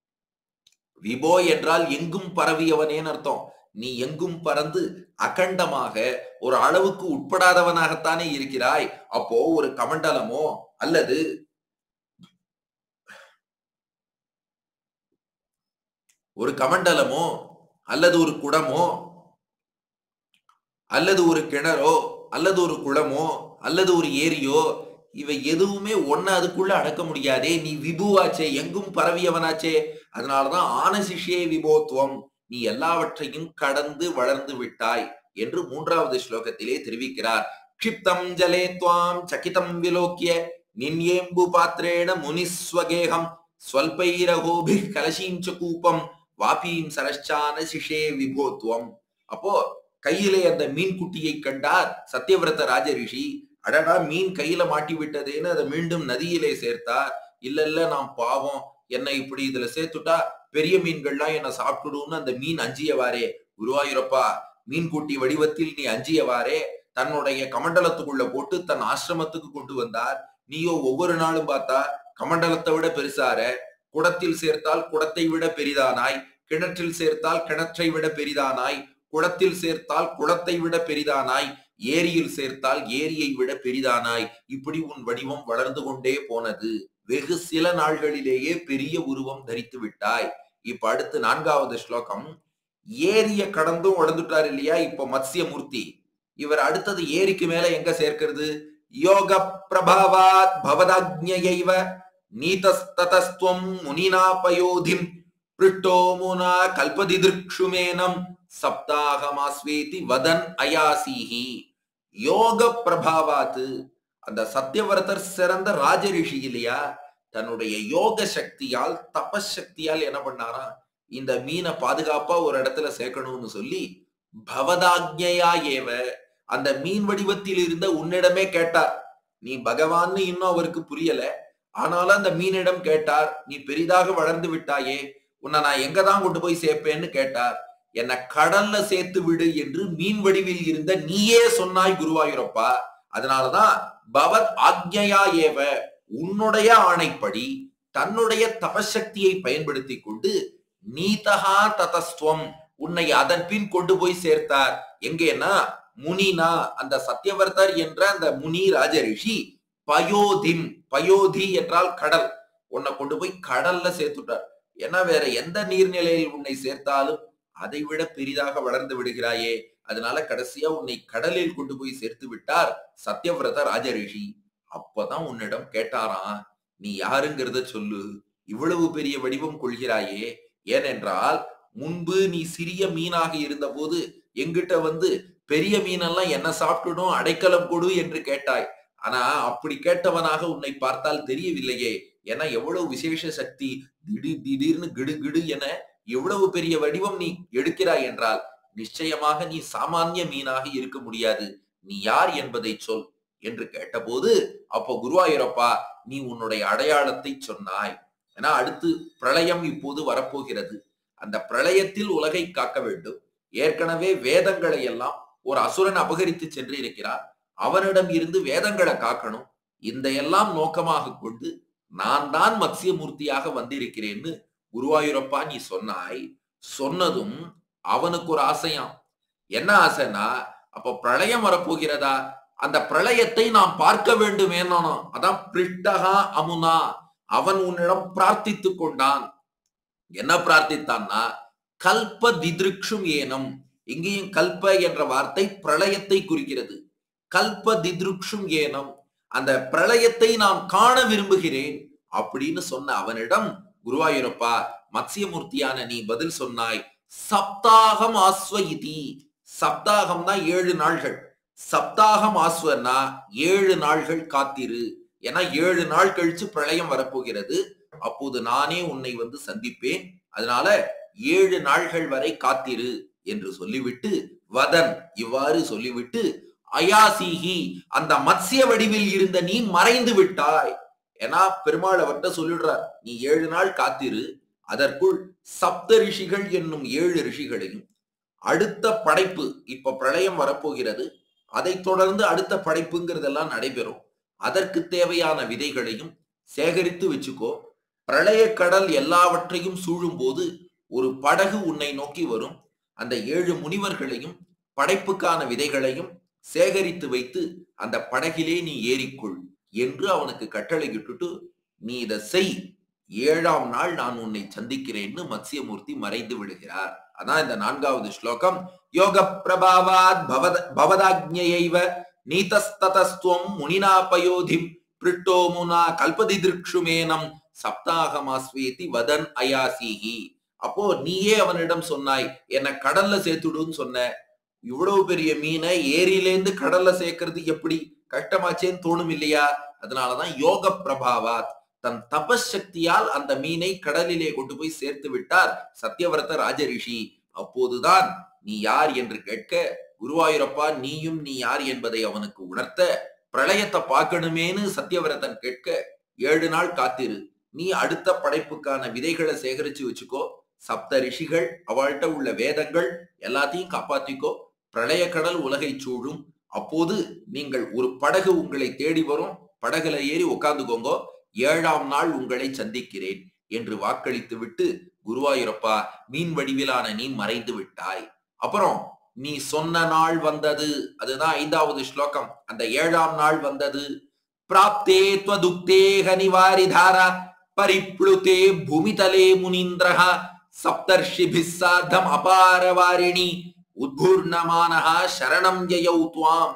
விபோ என்றால் எங்கும் பரவியவனேன்னு அர்த்தம் நீ எங்கும் பறந்து அகண்டமாக ஒரு அளவுக்கு உட்படாதவனாகத்தானே இருக்கிறாய் அப்போ ஒரு கமண்டலமோ அல்லது ஒரு கமண்டலமோ அல்லது ஒரு குடமோ அல்லது ஒரு கிணறோ அல்லது ஒரு குளமோ அல்லது ஒரு ஏரியோ இவ எதுவுமே ஒன்ன அதுக்குள்ள அடக்க முடியாதே நீ விபுவாச்சே எங்கும் பரவியவனாச்சே அதனாலதான் ஆனசிஷே விபோத்துவம் நீ எல்லாவற்றையும் கடந்து வளர்ந்து விட்டாய் என்று மூன்றாவது ஸ்லோகத்திலே தெரிவிக்கிறார் க்ஷிப்தம் ஜலே துவாம் சகிதம் விலோக்கிய நின்யேம்பு பாத்திரேண முனிஸ்வகேகம் ஸ்வல்பைரகோபி கலசீம் ச கூப்பம் வாபீம் சரஷ்சான சிஷே விபோத்துவம் அப்போ கையிலே அந்த மீன் குட்டியை கண்டார் சத்தியவிரத ராஜரிஷி அடடா மீன் கையில மாட்டி விட்டதேன்னு அதை மீண்டும் நதியிலே சேர்த்தார் இல்ல இல்ல நான் பாவம் என்னை இப்படி இதுல சேர்த்துட்டா பெரிய மீன்கள்லாம் என்ன சாப்பிட்டுடும்னு அந்த மீன் அஞ்சியவாறே குருவாயூரப்பா மீன் குட்டி வடிவத்தில் நீ அஞ்சியவாறே தன்னுடைய கமண்டலத்துக்குள்ள போட்டு தன் ஆசிரமத்துக்கு கொண்டு வந்தார் நீயோ ஒவ்வொரு நாளும் பார்த்தா கமண்டலத்தை விட பெருசார குடத்தில் சேர்த்தால் குடத்தை விட பெரிதானாய் கிணற்றில் சேர்த்தால் கிணற்றை விட பெரிதானாய் குளத்தில் சேர்த்தால் குளத்தை விட பெரிதானாய் ஏரியில் சேர்த்தால் ஏரியை விட பெரிதானாய் இப்படி உன் வடிவம் வளர்ந்து கொண்டே போனது வெகு சில நாள்களிலேயே பெரிய உருவம் தரித்து விட்டாய் இப்ப அடுத்து நான்காவது ஸ்லோகம் ஏரிய கடந்தும் வளர்ந்துட்டார் இல்லையா இப்ப மத்ஸ்யமூர்த்தி இவர் அடுத்தது ஏரிக்கு மேல எங்க சேர்க்கிறது யோக பிரபாவாத் பவதாஜ்ஞைவ நீதஸ்ததஸ்துவம் முனினாபயோதிம் பிருட்டோ முனா கல்பதிதிருக்ஷுமேனம் சப்தாகமாஸ்வேதி வதன் அயாசீஹி யோக பிரபாவாத்து அந்த சத்தியவரதர் சிறந்த ராஜரிஷி இல்லையா தன்னுடைய யோக சக்தியால் தபசக்தியால் என்ன பண்ணாரா இந்த மீனை பாதுகாப்பா ஒரு இடத்துல சேர்க்கணும்னு சொல்லி பவதாஜ்ஞையா ஏவ அந்த மீன் வடிவத்தில் இருந்த உன்னிடமே கேட்டார் நீ பகவான்னு இன்னும் அவருக்கு புரியல ஆனாலும் அந்த மீனிடம் கேட்டார் நீ பெரிதாக வளர்ந்து விட்டாயே உன்னை நான் எங்க தான் கொண்டு போய் சேர்ப்பேன்னு கேட்டார் என்னை கடல்ல சேர்த்து விடு என்று மீன் வடிவில் இருந்த நீயே சொன்னாய் குருவாயூரப்பா அதனாலதான் பவத் ஆக்ஞையா ஏவ உன்னுடைய ஆணைப்படி தன்னுடைய தபசக்தியை பயன்படுத்தி கொண்டு நீதகா ததஸ்துவம் உன்னை அதன் பின் கொண்டு போய் சேர்த்தார் எங்கேனா முனினா அந்த சத்தியவர்த்தர் என்ற அந்த முனி ராஜரிஷி பயோதிம் பயோதி என்றால் கடல் உன்னை கொண்டு போய் கடல்ல சேர்த்துட்டார் ஏன்னா வேற எந்த நீர்நிலையில் உன்னை சேர்த்தாலும் அதை விட பெரிதாக வளர்ந்து விடுகிறாயே அதனால கடைசியா உன்னை கடலில் கொண்டு போய் சேர்த்து விட்டார் சத்தியவிரத ராஜரிஷி அப்பதான் உன்னிடம் கேட்டாராம் நீ யாருங்கிறத சொல்லு இவ்வளவு பெரிய வடிவம் கொள்கிறாயே ஏனென்றால் முன்பு நீ சிறிய மீனாக இருந்தபோது எங்கிட்ட வந்து பெரிய மீனெல்லாம் என்ன சாப்பிட்டுடும் அடைக்கலம் கொடு என்று கேட்டாய் ஆனா அப்படி கேட்டவனாக உன்னை பார்த்தால் தெரியவில்லையே ஏன்னா எவ்வளவு விசேஷ சக்தி திடீர் திடீர்னு கிடு கிடு என எவ்வளவு பெரிய வடிவம் நீ எடுக்கிறாய் என்றால் நிச்சயமாக நீ சாமானிய மீனாக இருக்க முடியாது நீ யார் என்பதை சொல் என்று கேட்டபோது அப்போ குருவாயூரப்பா நீ உன்னுடைய அடையாளத்தை சொன்னாய் ஏன்னா அடுத்து பிரளயம் இப்போது வரப்போகிறது அந்த பிரளயத்தில் உலகை காக்க வேண்டும் ஏற்கனவே வேதங்களை எல்லாம் ஒரு அசுரன் அபகரித்து சென்று இருக்கிறார் அவனிடம் இருந்து வேதங்களை காக்கணும் இந்த எல்லாம் நோக்கமாக கொண்டு நான் தான் மத்ஸ்யமூர்த்தியாக வந்திருக்கிறேன்னு குருவாயூரப்பா நீ சொன்னாய் சொன்னதும் அவனுக்கு ஒரு ஆசையாம் என்ன ஆசைனா அப்ப பிரளயம் வரப்போகிறதா அந்த பிரளயத்தை நாம் பார்க்க வேண்டும் ஏனானோ அதான் பிரிட்டகா அமுனா அவன் உன்னிடம் பிரார்த்தித்து கொண்டான் என்ன பிரார்த்தித்தான்னா கல்ப திதிருக்ஷும் ஏனம் இங்கேயும் கல்ப என்ற வார்த்தை பிரளயத்தை குறிக்கிறது கல்ப திதிருக்ஷும் ஏனம் அந்த பிரளயத்தை நாம் காண விரும்புகிறேன் அப்படின்னு சொன்ன அவனிடம் குருவாயூரப்பா மத்ஸ்யமூர்த்தியான நீ பதில் சொன்னாய் சப்தாகம் ஆஸ்வ இதி சப்தாகம் தான் ஏழு நாள்கள் சப்தாகம் ஆஸ்வன்னா ஏழு நாள்கள் காத்திரு ஏன்னா ஏழு நாள் கழிச்சு பிரளயம் வரப்போகிறது அப்போது நானே உன்னை வந்து சந்திப்பேன் அதனால ஏழு நாள்கள் வரை காத்திரு என்று சொல்லிவிட்டு வதன் இவ்வாறு சொல்லிவிட்டு அயாசிஹி அந்த மத்ஸ்ய வடிவில் இருந்த நீ மறைந்து விட்டாய் ஏன்னா பெருமாள் அவர்கிட்ட சொல்லிடுறார் நீ ஏழு நாள் காத்திரு அதற்குள் சப்த ரிஷிகள் என்னும் ஏழு ரிஷிகளையும் அடுத்த படைப்பு இப்ப பிரளயம் வரப்போகிறது அதை தொடர்ந்து அடுத்த படைப்புங்கிறதெல்லாம் நடைபெறும் அதற்கு தேவையான விதைகளையும் சேகரித்து வச்சுக்கோ பிரளய கடல் எல்லாவற்றையும் சூழும் போது ஒரு படகு உன்னை நோக்கி வரும் அந்த ஏழு முனிவர்களையும் படைப்புக்கான விதைகளையும் சேகரித்து வைத்து அந்த படகிலே நீ ஏறிக்கொள் என்று அவனுக்கு கட்டளையிட்டுட்டு நீ இதை செய் ஏழாம் நாள் நான் உன்னை சந்திக்கிறேன்னு மத்ஸ்யமூர்த்தி மறைந்து விடுகிறார் அதான் இந்த நான்காவது ஸ்லோகம் யோக பிரபாவாத் பவத பவதாஜ்ஞைவ நீதஸ்ததஸ்துவம் முனினாபயோதிம் பிரிட்டோமுனா கல்பதி திருக்ஷுமேனம் சப்தாகமாஸ்வேதி வதன் அயாசிஹி அப்போ நீயே அவனிடம் சொன்னாய் என்ன கடல்ல சேர்த்துடுன்னு சொன்ன இவ்வளவு பெரிய மீனை ஏரியிலேந்து கடல்ல சேர்க்கறது எப்படி கஷ்டமாச்சேன்னு தோணும் இல்லையா அதனாலதான் யோக பிரபாவாத் தன் தபசக்தியால் அந்த மீனை கடலிலே கொண்டு போய் சேர்த்து விட்டார் சத்யவரத ராஜரிஷி அப்போதுதான் நீ யார் என்று கேட்க குருவாயூரப்பா நீயும் நீ யார் என்பதை அவனுக்கு உணர்த்த பிரளயத்தை பார்க்கணுமேனு சத்யவரதன் கேட்க ஏழு நாள் காத்திரு நீ அடுத்த படைப்புக்கான விதைகளை சேகரிச்சு வச்சுக்கோ சப்த ரிஷிகள் அவள்கிட்ட உள்ள வேதங்கள் எல்லாத்தையும் காப்பாத்திக்கோ பிரளய கடல் உலகை சூழும் அப்போது நீங்கள் ஒரு படகு உங்களை தேடி வரும் படகுல ஏறி உட்கார்ந்துக்கோங்க ஏழாம் நாள் உங்களை சந்திக்கிறேன் என்று வாக்களித்து விட்டு குருவாயூரப்பா மீன் வடிவிலான நீ மறைந்து விட்டாய் அப்புறம் நீ சொன்ன நாள் வந்தது அதுதான் ஐந்தாவது ஸ்லோகம் அந்த ஏழாம் நாள் வந்தது பிராப்தே துவதுக்தேக நிவாரிதாரா பரிப்ளுதே பூமிதலே முனீந்திரஹ சப்தர்ஷிபிஸ் சார்த்தம் அபாரவாரிணி உத்பூர்ணமானஹா சரணம் யயௌ துவாம்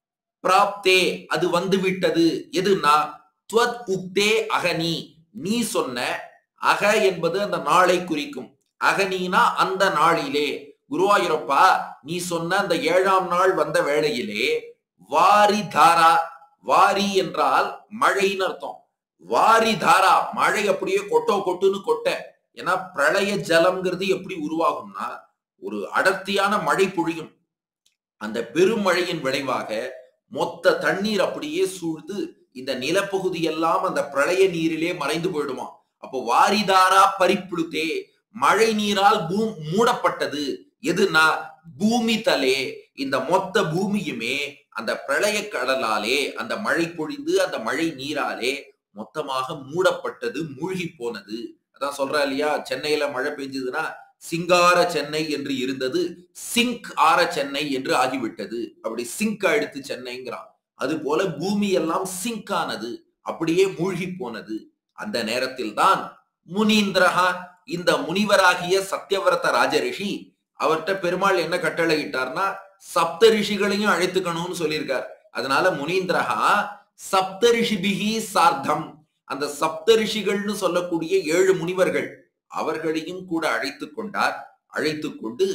பிராப்தே அது வந்து விட்டது எதுனா துவத் உக்தே அகனி நீ சொன்ன அக என்பது அந்த நாளை குறிக்கும் அகனினா அந்த நாளிலே குருவாயூரப்பா நீ சொன்ன அந்த ஏழாம் நாள் வந்த வேளையிலே வாரி தாரா வாரி என்றால் மழைன்னு அர்த்தம் வாரி தாரா மழை அப்படியே கொட்டோ கொட்டுன்னு கொட்ட ஏன்னா பிரளய ஜலம்ங்கிறது எப்படி உருவாகும்னா ஒரு அடர்த்தியான மழை பொழியும் அந்த பெருமழையின் விளைவாக மொத்த தண்ணீர் அப்படியே சூழ்ந்து இந்த நிலப்பகுதி எல்லாம் அந்த பிரளய நீரிலே மறைந்து போயிடுமா அப்போ வாரிதாரா பரிப்புழுத்தே மழை நீரால் பூ மூடப்பட்டது எதுனா பூமி தலே இந்த மொத்த பூமியுமே அந்த பிரளய கடலாலே அந்த மழை பொழிந்து அந்த மழை நீராலே மொத்தமாக மூடப்பட்டது மூழ்கி போனது அதான் சொல்றா இல்லையா சென்னையில மழை பெஞ்சதுன்னா சிங்கார சென்னை என்று இருந்தது சிங்க் ஆர சென்னை என்று ஆகிவிட்டது அப்படி சிங்க் ஆயிடுத்து சென்னைங்கிறான் அது போல பூமி எல்லாம் சிங்க் ஆனது அப்படியே மூழ்கி போனது அந்த நேரத்தில் தான் முனீந்திரஹா இந்த முனிவராகிய சத்யவரத ராஜரிஷி அவர்கிட்ட பெருமாள் என்ன கட்டளை இட்டார்னா சப்த ரிஷிகளையும் அழைத்துக்கணும்னு சொல்லியிருக்கார் அதனால முனீந்திரஹா சப்த ரிஷிபிகி சார்த்தம் அந்த சப்த ரிஷிகள்னு சொல்லக்கூடிய ஏழு முனிவர்கள் அவர்களையும் கூட அழைத்து கொண்டார் அழைத்து கொண்டு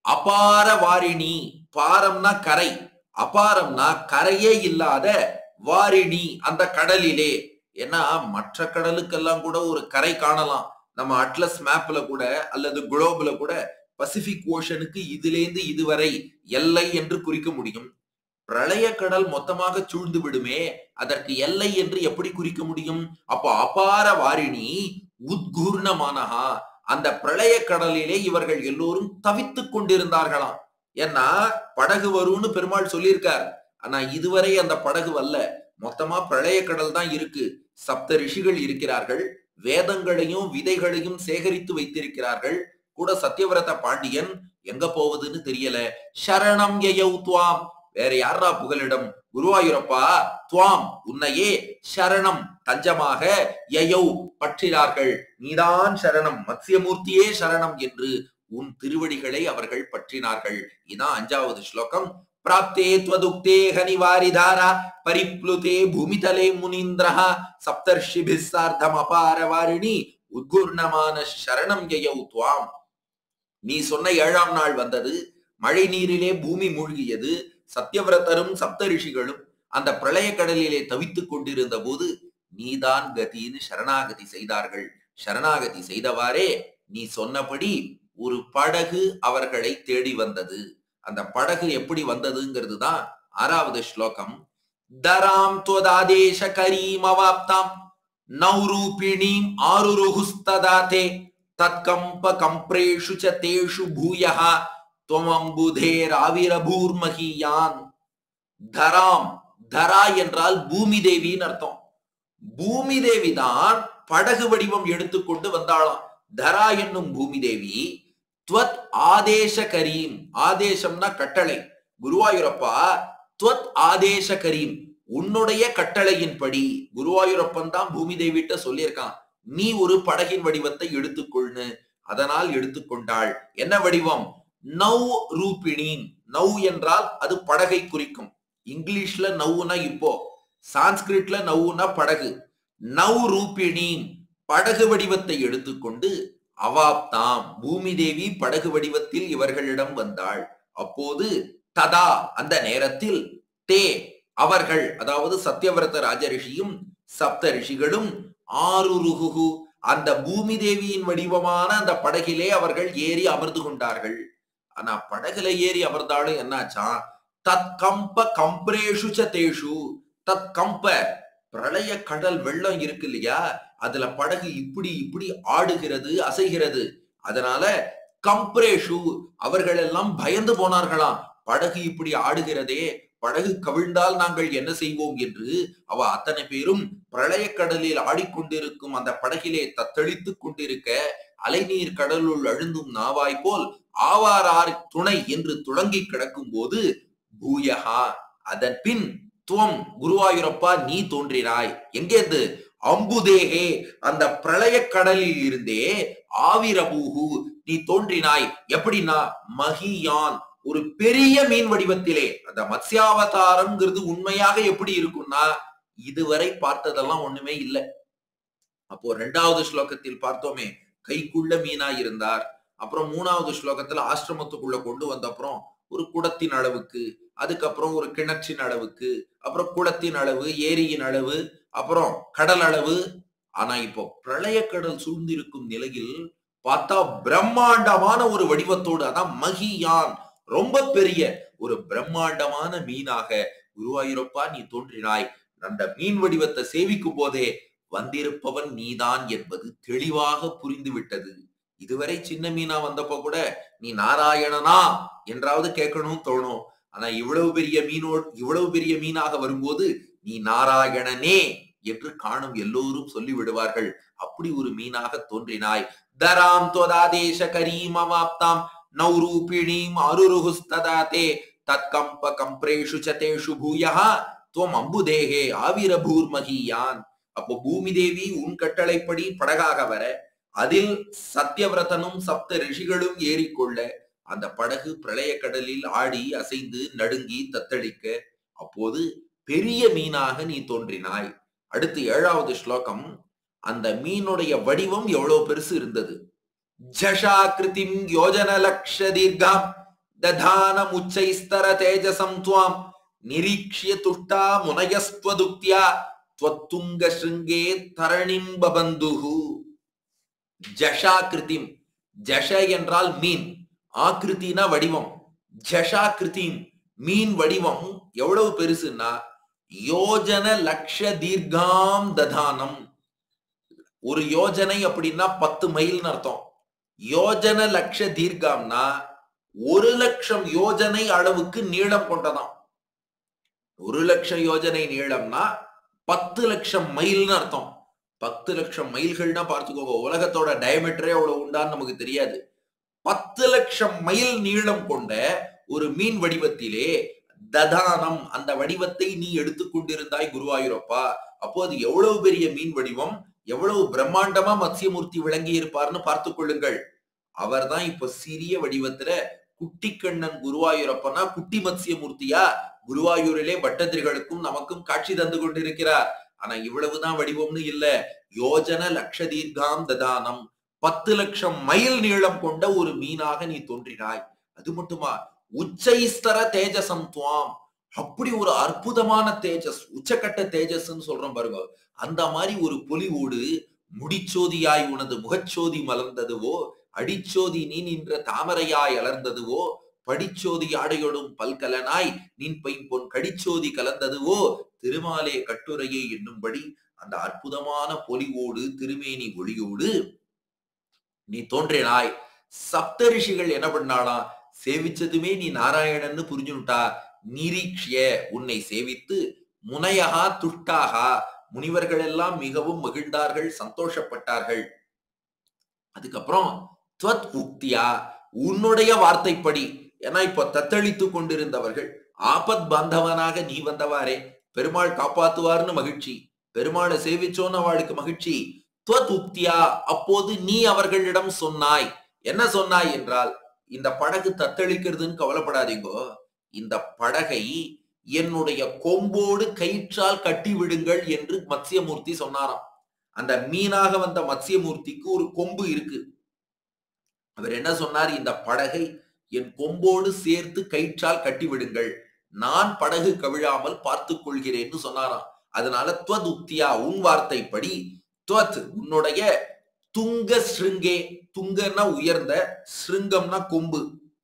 அபார வாரிணி பாரம்னா கரை அபாரம்னா கரையே இல்லாத வாரிணி அந்த கடலிலே ஏன்னா மற்ற கடலுக்கெல்லாம் கூட ஒரு கரை காணலாம் நம்ம அட்லஸ் மேப்ல கூட அல்லது குளோப்ல கூட பசிபிக் ஓஷனுக்கு இதுலேந்து இதுவரை எல்லை என்று குறிக்க முடியும் பிரளய கடல் மொத்தமாக சூழ்ந்து விடுமே அதற்கு எல்லை என்று எப்படி குறிக்க முடியும் அப்போ அபார வாரிணி உத்கூர்ணமானஹா அந்த பிரளய கடலிலே இவர்கள் எல்லோரும் தவித்துக் கொண்டிருந்தார்களாம் ஏன்னா படகு வரும்னு பெருமாள் சொல்லியிருக்கார் ஆனா இதுவரை அந்த படகு வரல மொத்தமா பிரளய கடல் தான் இருக்கு சப்த ரிஷிகள் இருக்கிறார்கள் வேதங்களையும் விதைகளையும் சேகரித்து வைத்திருக்கிறார்கள் கூட சத்யவிரத பாண்டியன் எங்க போவதுன்னு தெரியல சரணம் எயௌ துவாம் வேற யாரா புகலிடம் குருவாயூரப்பா துவாம் உன்னையே சரணம் தஞ்சமாக யயௌ பற்றினார்கள் நீதான் சரணம் மத்ஸ்யமூர்த்தியே சரணம் என்று உன் திருவடிகளை அவர்கள் பற்றினார்கள் இதான் அஞ்சாவது ஸ்லோகம் பிராப்தே त्वदुक्ते हनिवारिधारा परिप्लुते भूमितले मुनीन्द्रः सप्तर्षिभिः सार्धमपारवारिणि உத்குர்ணமான சரணம் யயௌ துவாம் நீ சொன்ன ஏழாம் நாள் வந்தது மழை நீரிலே பூமி மூழ்கியது சத்யவிரதரும் சப்த ரிஷிகளும் அந்த பிரளய கடலிலே தவித்துக் கொண்டிருந்த போது நீதான் கதின்னு சரணாகதி செய்தார்கள் சரணாகதி செய்தவாறே நீ சொன்னபடி ஒரு படகு அவர்களை தேடி வந்தது அந்த படகு எப்படி வந்ததுங்கிறது தான் ஆறாவது ஸ்லோகம் தராம் துவதாதேச கரீமவாப்தாம் நௌரூபிணீம் ஆருருகுஸ்ததாதே தத்கம்ப கம்ப்ரேஷு ச தேஷு பூயः துவம்புதேராவிரபூர்மகியான் தராம் தரா என்றால் பூமி தேவின்னு அர்த்தம் பூமி தேவி தான் படகு வடிவம் எடுத்துக்கொண்டு வந்தாளாம் தரா என்னும் பூமி தேவி துவத் ஆதேச கரீம் ஆதேசம்னா கட்டளை குருவாயூரப்பா துவத் ஆதேச கரீம் உன்னுடைய கட்டளையின்படி குருவாயூரப்பன் தான் பூமி தேவிட்ட சொல்லியிருக்கான் நீ ஒரு படகின் வடிவத்தை எடுத்துக்கொள்னு அதனால் எடுத்துக்கொண்டாள் என்ன வடிவம் நவ் ரூபிணீன் நவ் என்றால் அது படகை குறிக்கும் இங்கிலீஷ்ல நவ்னா இப்போ சான்ஸ்கிரிட்ல நவுனா படகு நவ் ரூபிணி படகு வடிவத்தை எடுத்துக்கொண்டு அவாப்தாம் பூமி தேவி படகு வடிவத்தில் இவர்களிடம் வந்தாள் அப்போது ததா அந்த நேரத்தில் தே அவர்கள் அதாவது சத்யவிரத ராஜரிஷியும் சப்த ரிஷிகளும் ஆருருகு அந்த பூமி தேவியின் வடிவமான அந்த படகிலே அவர்கள் ஏறி அமர்ந்து கொண்டார்கள் ஆனா படகுல ஏறி அமர்ந்தாலும் என்னாச்சா தத் கம்ப கம்ப்ரேஷு ச தேஷு தத் கம்ப பிரளய கடல் வெள்ளம் இருக்கு இல்லையா அதுல படகு இப்படி இப்படி ஆடுகிறது அசைகிறது அதனால கம்ப்ரேஷு அவர்கள் எல்லாம் பயந்து போனார்களாம் படகு இப்படி ஆடுகிறதே படகு கவிழ்ந்தால் நாங்கள் என்ன செய்வோம் என்று அவ அத்தனை பேரும் பிரளய கடலில் ஆடிக்கொண்டிருக்கும் அந்த படகிலே தத்தளித்துக் கொண்டிருக்க அலைநீர் கடலுள் அழுந்தும் நாவாய் போல் ஆவாரார் துணை என்று துளங்கி கிடக்கும் போது பூயகா அதன் பின் துவம் குருவாயூரப்பா நீ தோன்றினாய் எங்கேந்து அம்புதேகே அந்த பிரளய கடலில் இருந்தே ஆவிரபூகு நீ தோன்றினாய் எப்படின்னா மகியான் ஒரு பெரிய மீன் வடிவத்திலே அந்த மத்ஸ்யாவதாரம்ங்கிறது உண்மையாக எப்படி இருக்கும்னா இதுவரை பார்த்ததெல்லாம் ஒண்ணுமே இல்லை அப்போ ரெண்டாவது ஸ்லோகத்தில் பார்த்தோமே கைக்குள்ள மீனா இருந்தார் அப்புறம் மூணாவது ஸ்லோகத்துல ஆசிரமத்துக்குள்ள கொண்டு வந்த அப்புறம் ஒரு குடத்தின் அளவுக்கு அதுக்கப்புறம் ஒரு கிணற்றின் அளவுக்கு அப்புறம் குளத்தின் அளவு ஏரியின் அளவு அப்புறம் கடல் அளவு ஆனா இப்போ பிரளய கடல் சூழ்ந்திருக்கும் நிலையில் பார்த்தா பிரம்மாண்டமான ஒரு வடிவத்தோடு அதான் மகியான் ரொம்ப பெரிய ஒரு பிரம்மாண்டமான மீனாக குருவாயூரப்பா நீ தோன்றினாய் அந்த மீன் வடிவத்தை சேவிக்கும் போதே வந்திருப்பவன் நீதான் என்பது தெளிவாக புரிந்து விட்டது இதுவரை சின்ன மீனா வந்தப்போ கூட நீ நாராயணனா என்றாவது கேட்கணும் தோணும் ஆனா இவ்வளவு பெரிய மீனோடு இவ்வளவு பெரிய மீனாக வரும்போது நீ நாராயணனே என்று காணும் எல்லோரும் சொல்லி விடுவார்கள் அப்படி ஒரு மீனாக தோன்றினாய் தராம் தொதாதேச கரீமவாப்தாம் நௌரூபிணீம் அருருகுஸ்ததா தே தத்கம்ப கம்ப்ரேஷு சதேஷு பூயஹா துவம் அம்புதேகே ஆவிரபூர்மகியான் அப்போ பூமி தேவி உன் கட்டளைப்படி படகாக வர அதில் சத்தியவிரதனும் சப்த ரிஷிகளும் ஏறிக்கொள்ள அந்த படகு பிரளய கடலில் ஆடி அசைந்து நடுங்கி தத்தளிக்க அப்போது பெரிய மீனாக நீ தோன்றினாய் அடுத்து ஏழாவது ஸ்லோகம் அந்த மீனுடைய வடிவம் எவ்வளவு பெருசு இருந்தது ஜஷாகிருதிம் யோஜன லக்ஷ தீர்காம் ததானம் உச்சைஸ்தர தேஜசம் துவாம் நிரீக்ஷிய துஷ்டா முனயஸ்வதுக்தியா துவத்துங்க ஸ்ருங்கே தரணிம் பபந்துஹு ஜஷாகிருதிம் ஜஷ என்றால் மீன் ஆக்கிருத்தினா வடிவம் ஜஷாகிருதிம் மீன் வடிவம் எவ்வளவு பெருசுன்னா யோஜன லக்ஷ தீர்காம் ததானம் ஒரு யோஜனை அப்படின்னா பத்து மைல்னு அர்த்தம் யோஜன லட்ச தீர்க்கம்னா ஒரு லட்சம் யோஜனை அளவுக்கு நீளம் கொண்டதாம் ஒரு லட்சம் யோஜனை நீளம்னா பத்து லட்சம் மைல்னு அர்த்தம் பத்து லட்சம் மைல்கள்னா பார்த்துக்கோங்க உலகத்தோட டயமீட்டரே அவ்வளவு உண்டான்னு நமக்கு தெரியாது பத்து லட்சம் மைல் நீளம் கொண்ட ஒரு மீன் வடிவத்திலே ததானம் அந்த வடிவத்தை நீ எடுத்துக்கொண்டிருந்தாய் குருவாயூரப்பா அப்போ அது எவ்வளவு பெரிய மீன் வடிவம் எவ்வளவு பிரம்மாண்டமா மத்ஸ்யமூர்த்தி விளங்கி இருப்பார்னு பார்த்து கொள்ளுங்கள் அவர்தான் இப்ப சிறிய வடிவத்துல குட்டி கண்ணன் குருவாயூரப்பனா குட்டி மத்ஸ்யமூர்த்தியா குருவாயூரிலே பட்டதிரிகளுக்கும் நமக்கும் காட்சி தந்து கொண்டிருக்கிறார் ஆனா இவ்வளவுதான் வடிவம்னு இல்ல யோஜன லட்ச தீர்க்காம் ததானம் பத்து லட்சம் மைல் நீளம் கொண்ட ஒரு மீனாக நீ தோன்றினாய் அது மட்டுமா உச்சைஸ்தர தேஜசம் துவாம் அப்படி ஒரு அற்புதமான தேஜஸ் உச்சக்கட்ட தேஜஸ்ன்னு சொல்றோம் பாருங்க அந்த மாதிரி ஒரு பொலிவோடு முடிச்சோதியாய் உனது முகச்சோதி மலர்ந்ததுவோ அடிச்சோதி நீ நின்ற தாமரையாய் அலர்ந்ததுவோ படிச்சோதி ஆடையோடும் பல்கலனாய் நின் பைம்பொன் கடிச்சோதி கலந்ததுவோ திருமாலே கட்டுரையே என்னும்படி அந்த அற்புதமான பொலிவோடு திருமேனி ஒளியோடு நீ தோன்றினாய் சப்த ரிஷிகள் என்ன பண்ணாலாம் சேவிச்சதுமே நீ நாராயணன்னு புரிஞ்சுட்டா நிரீக்ஷிய உன்னை சேவித்து முனையகா துஷ்டாகா முனிவர்கள் எல்லாம் மிகவும் மகிழ்ந்தார்கள் சந்தோஷப்பட்டார்கள் அதுக்கப்புறம் துவத் உக்தியா உன்னுடைய வார்த்தைப்படி ஏன்னா இப்ப தத்தளித்து கொண்டிருந்தவர்கள் ஆபத் பாந்தவனாக நீ வந்தவாறே பெருமாள் காப்பாத்துவார்னு மகிழ்ச்சி பெருமாளை சேவிச்சோன்னு அவளுக்கு மகிழ்ச்சி துவத் உக்தியா அப்போது நீ அவர்களிடம் சொன்னாய் என்ன சொன்னாய் என்றால் இந்த படகு தத்தளிக்கிறதுன்னு கவலைப்படாதீங்கோ இந்த படகை என்னுடைய கொம்போடு கயிற்றால் கட்டி விடுங்கள் என்று மத்ஸ்யமூர்த்தி சொன்னாராம் அந்த மீனாக வந்த மத்ஸ்யமூர்த்திக்கு ஒரு கொம்பு இருக்கு அவர் என்ன சொன்னார் இந்த படகை என் கொம்போடு சேர்த்து கயிற்றால் கட்டி விடுங்கள் நான் படகு கவிழாமல் பார்த்துக் கொள்கிறேன்னு சொன்னாராம் அதனால துவத் உக்தியா உன் வார்த்தைப்படி துவத் உன்னுடைய துங்க ஸ்ருங்கே துங்கன்னா உயர்ந்த ஸ்ருங்கம்னா கொம்பு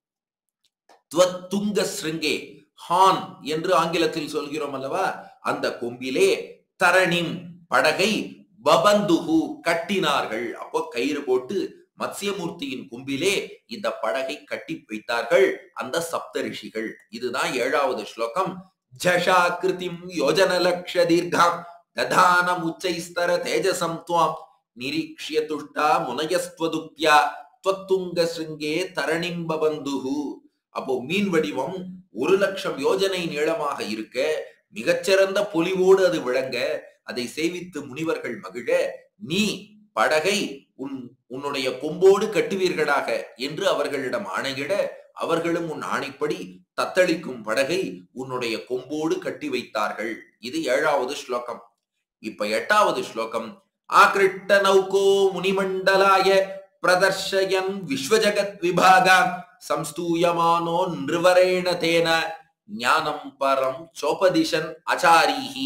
துவத் துங்க ஸ்ருங்கே ஹான் என்று ஆங்கிலத்தில் சொல்கிறோம் அல்லவா அந்த கொம்பிலே தரணிம் படகை பபந்துகு கட்டினார்கள் அப்போ கயிறு போட்டு மத்ஸ்யமூர்த்தியின் கும்பிலே இந்த படகை கட்டி வைத்தார்கள் அந்த சப்த ரிஷிகள் இதுதான் ஏழாவது ஸ்லோகம் ஜஷாக்கிருதிம் யோஜன லக்ஷ தீர்காம் ததானம் உச்சைஸ்தர தேஜசம் துவாம் நிரீக்ஷிய துஷ்டா முனயஸ்வதுக்தியா துவத்துங்க சிருங்கே தரணிம் பபந்துகு அப்போ மீன் வடிவம் ஒரு லட்சம் யோஜனை நீளமாக இருக்க மிகச்சிறந்த பொலிவோடு அது விளங்க அதை சேவித்து முனிவர்கள் மகிழ நீ படகை உன் உன்னுடைய கொம்போடு கட்டுவீர்களாக என்று அவர்களிடம் ஆணையிட அவர்களும் உன் ஆணைப்படி தத்தளிக்கும் படகை உன்னுடைய கொம்போடு கட்டி வைத்தார்கள் இது ஏழாவது ஸ்லோகம் இப்ப எட்டாவது ஸ்லோகம் ஆகிருட்ட நௌகோ முனிமண்டலாய பிரதர்ஷயன் விஸ்வஜகத் விபாகான் சம்ஸ்தூயமானோ நிருவரேண தேன ஞானம் பரம் சோபதிஷன் அச்சாரிஹி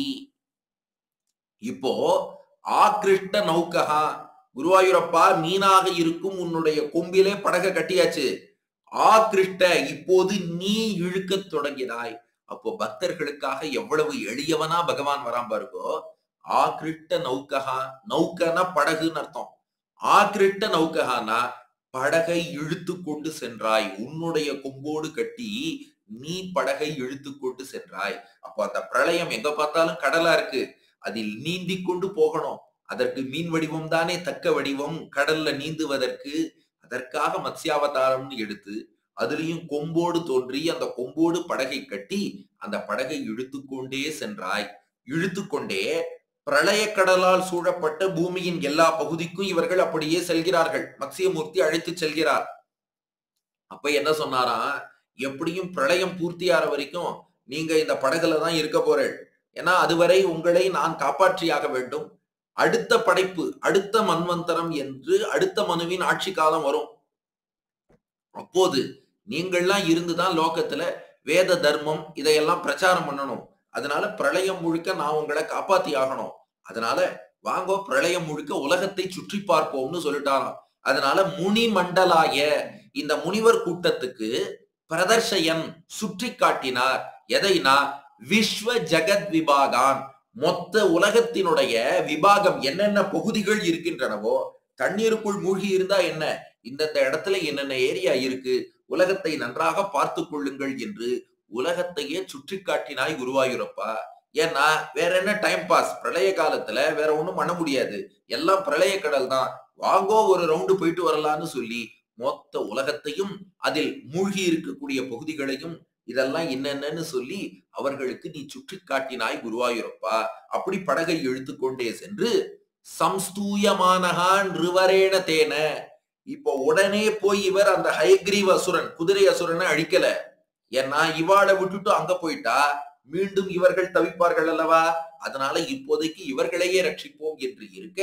இப்போ ஆகிருஷ்ட நௌகா குருவாயூரப்பா மீனாக இருக்கும் உன்னுடைய கொம்பிலே படக கட்டியாச்சு ஆகிருஷ்ட இப்போது நீ இழுக்கத் தொடங்கினாய் அப்போ பக்தர்களுக்காக எவ்வளவு எளியவனா பகவான் வரான் பாருங்கோ ஆகிருஷ்ட நௌகா நௌகனா படகுன்னு அர்த்தம் ஆகிருஷ்ட நௌகஹானா படகை இழுத்து கொண்டு சென்றாய் உன்னுடைய கொம்போடு கட்டி நீ படகை இழுத்து கொண்டு சென்றாய் அப்போ அந்த பிரளயம் எங்க பார்த்தாலும் கடலா இருக்கு அதில் நீந்தி கொண்டு போகணும் அதற்கு மீன் வடிவம் தானே தக்க வடிவம் கடல்ல நீந்துவதற்கு அதற்காக மத்ஸ்யாவதாரம்னு எடுத்து அதுலயும் கொம்போடு தோன்றி அந்த கொம்போடு படகை கட்டி அந்த படகை இழுத்து கொண்டே சென்றாய் இழுத்து கொண்டே பிரளய கடலால் சூழப்பட்ட பூமியின் எல்லா பகுதிக்கும் இவர்கள் அப்படியே செல்கிறார்கள் மத்ஸ்யமூர்த்தி அழைத்து செல்கிறார் அப்ப என்ன சொன்னாராம் எப்படியும் பிரளயம் பூர்த்தியாற வரைக்கும் நீங்க இந்த படகுல தான் இருக்க போறேன் ஏன்னா அதுவரை உங்களை நான் காப்பாற்றியாக வேண்டும் அடுத்த படைப்பு அடுத்த மன்வந்தரம் என்று அடுத்த மனுவின் ஆட்சி காலம் வரும் அப்போது நீங்கள்லாம் இருந்துதான் லோகத்துல வேத தர்மம் இதையெல்லாம் பிரச்சாரம் பண்ணணும் அதனால பிரளயம் முழுக்க நான் உங்களை காப்பாத்தி ஆகணும் அதனால வாங்கோ பிரளயம் முழுக்க உலகத்தை சுற்றி பார்ப்போம்னு சொல்லிட்டாராம் அதனால முனி மண்டலாய இந்த முனிவர் கூட்டத்துக்கு பிரதர்ஷயன் சுற்றி காட்டினார் எதைனா விஸ்வ ஜெகத் விபாகான் மொத்த உலகத்தினுடைய விபாகம் என்னென்ன பகுதிகள் இருக்கின்றனவோ தண்ணீருக்குள் மூழ்கி இருந்தா என்ன இந்தந்த இடத்துல என்னென்ன ஏரியா இருக்கு உலகத்தை நன்றாக பார்த்து கொள்ளுங்கள் என்று உலகத்தையே சுற்றி காட்டினாய் குருவாயூரப்பா ஏன்னா வேற என்ன டைம் பாஸ் பிரளய காலத்துல வேற ஒண்ணும் பண்ண முடியாது எல்லாம் பிரளய கடல் தான் வாங்கோ ஒரு ரவுண்டு போயிட்டு வரலான்னு சொல்லி மொத்த உலகத்தையும் அதில் மூழ்கி இருக்கக்கூடிய பகுதிகளையும் இதெல்லாம் என்னென்னு சொல்லி அவர்களுக்கு நீ சுற்றி காட்டினாய் குருவாயூரப்பா அப்படி படகை இழுத்து கொண்டே சென்று சம்ஸ்தூயமானகா நிருவரேண தேன இப்போ உடனே போய் இவர் அந்த ஹயக்ரீவ அசுரன் குதிரை அசுரனை அழிக்கல ஏன்னா இவாளை விட்டுட்டு அங்க போயிட்டா மீண்டும் இவர்கள் தவிப்பார்கள் அல்லவா அதனால இப்போதைக்கு இவர்களையே ரட்சிப்போம் என்று இருக்க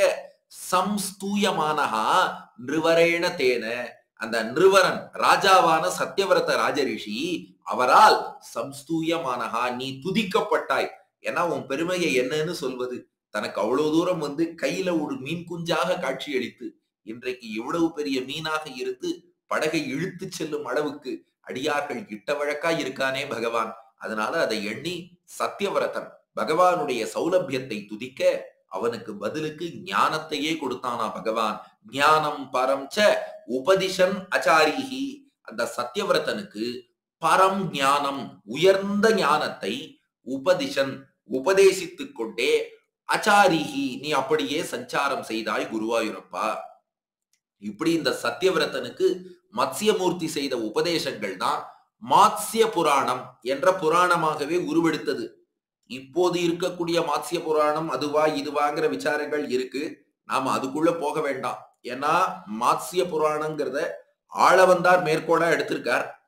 சம்ஸ்தூயமானகா நிருவரேண தேன அந்த நிருவரன் ராஜாவான சத்தியவரத ராஜரிஷி அவரால் சம்ஸ்தூயமானகா நீ துதிக்கப்பட்டாய் ஏன்னா உன் பெருமையை என்னன்னு சொல்வது தனக்கு அவ்வளவு தூரம் வந்து கையில ஒரு மீன் குஞ்சாக காட்சியளித்து இன்றைக்கு இவ்வளவு பெரிய மீனாக இருந்து படகை இழுத்து செல்லும் அளவுக்கு அடியார்கள் இட்ட வழக்காய் இருக்கானே பகவான் அதனால அதை எண்ணி சத்தியவரதன் பகவானுடைய சௌலபியத்தை துதிக்க அவனுக்கு பதிலுக்கு ஞானத்தையே கொடுத்தானா பகவான் ஞானம் பரம் ச உபதிஷன் அச்சாரிஹி அந்த சத்தியவிரதனுக்கு பரம் ஞானம் உயர்ந்த ஞானத்தை உபதிஷன் உபதேசித்துக் கொண்டே அச்சாரிஹி நீ அப்படியே சஞ்சாரம் செய்தாய் குருவாயூரப்பா இப்படி இந்த சத்தியவிரதனுக்கு மத்ஸ்யமூர்த்தி செய்த உபதேசங்கள் தான் மாத்ஸ்ய புராணம் என்ற புராணமாகவே உருவெடுத்தது இப்போது இருக்கக்கூடிய மாத்ஸ்ய புராணம் அதுவா இதுவாங்கிற விசாரங்கள் இருக்கு நாம அதுக்குள்ள போக வேண்டாம் ஏன்னா மாத்ஸ்ய புராணங்கிறத ஆளவந்தார் மேற்கோளா எடுத்திருக்கார்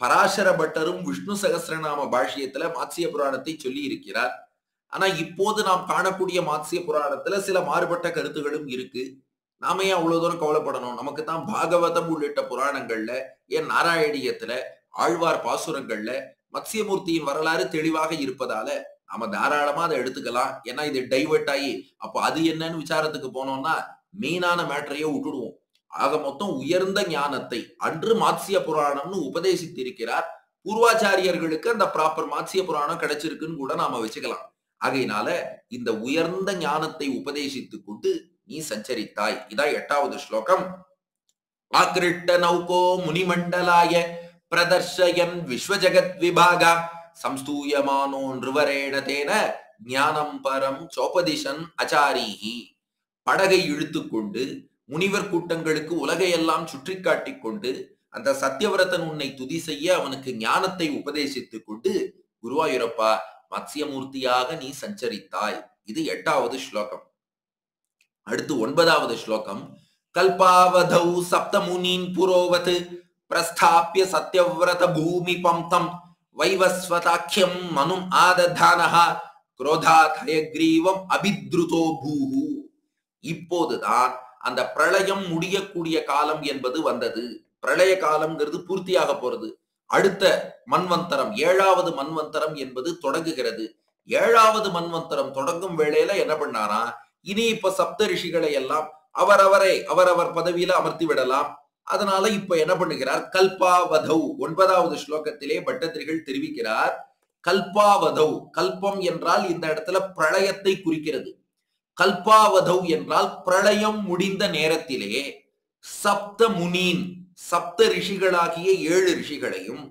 பராசர பட்டரும் விஷ்ணு சகஸ்ரநாம பாஷ்யத்துல மாத்சிய புராணத்தை சொல்லி இருக்கிறார் ஆனா இப்போது நாம் காணக்கூடிய மாத்சிய புராணத்துல சில மாறுபட்ட கருத்துகளும் இருக்கு நாம ஏன் அவ்வளவு தூரம் கவலைப்படணும் நமக்கு தான் பாகவதம் உள்ளிட்ட புராணங்கள்ல ஏன் நாராயணியத்துல ஆழ்வார் பாசுரங்கள்ல மத்ஸ்யமூர்த்தியின் வரலாறு தெளிவாக இருப்பதால நாம தாராளமா அதை எடுத்துக்கலாம் ஏன்னா இது டைவர்ட் ஆகி அப்ப அது என்னன்னு விசாரத்துக்கு போனோம்னா மெயினான மேட்டரையே விட்டுடுவோம் ஆக மொத்தம் உயர்ந்த ஞானத்தை அன்று மாத்சிய புராணம்னு உபதேசித்திருக்கிறார் பூர்வாச்சாரியர்களுக்கு அந்த ப்ராப்பர் மாத்சிய புராணம் கிடைச்சிருக்குன்னு கூட நாம வச்சுக்கலாம் ஆகையினால இந்த உயர்ந்த ஞானத்தை உபதேசித்துக் கொண்டு நீ சஞ்சரித்தாய் இதான் எட்டாவது ஸ்லோகம் ஆக்கிருட்ட நௌகோ முனிமண்டலாய பிரதர்ஷயன் விஸ்வஜகத் விபாகா சம்ஸ்தூயமானோ நிருவரேண தேன ஞானம் பரம் சோபதிஷன் அச்சாரீஹி படகை இழுத்துக்கொண்டு முனிவர் கூட்டங்களுக்கு உலகையெல்லாம் சுற்றி காட்டிக் கொண்டு அந்த சத்தியவிரதன் உன்னை துதி செய்ய அவனுக்கு ஞானத்தை உபதேசித்துக் கொண்டு குருவாயூரப்பா மத்ஸ்யமூர்த்தியாக நீ சஞ்சரித்தாய் இது எட்டாவது ஸ்லோகம் அடுத்து ஒன்பதாவது ஸ்லோகம் கல்பாவதௌ சப்தமுனீன் புரோவத் பிரஸ்தாபிய சத்யவிரத பூமி பந்தம் வைவஸ்வதாக்கியம் மனும் ஆததானஹ குரோதாத் ஹயக்ரீவம் அபித்ருதோ பூஹு இப்போதுதான் அந்த பிரளயம் முடியக்கூடிய காலம் என்பது வந்தது பிரளய காலம்ங்கிறது பூர்த்தியாக போறது அடுத்த மன்வந்தரம் ஏழாவது மன்வந்தரம் என்பது தொடங்குகிறது ஏழாவது மன்வந்தரம் தொடங்கும் வேளையில என்ன பண்ணாரா இனி இப்ப சப்த ரிஷிகளை எல்லாம் அவரவரை அவரவர் பதவியில அமர்த்தி விடலாம் அதனால இப்ப என்ன பண்ணுகிறார் கல்பாவதௌ ஒன்பதாவது ஸ்லோகத்திலே பட்டத்திரிகள் தெரிவிக்கிறார் கல்பாவதௌ கல்பம் என்றால் இந்த இடத்துல பிரளயத்தை குறிக்கிறது கல்பாவதௌ என்றால் பிரளயம் முடிந்த நேரத்திலே சப்த முனீன் சப்த ரிஷிகளாகிய ஏழு ரிஷிகளையும்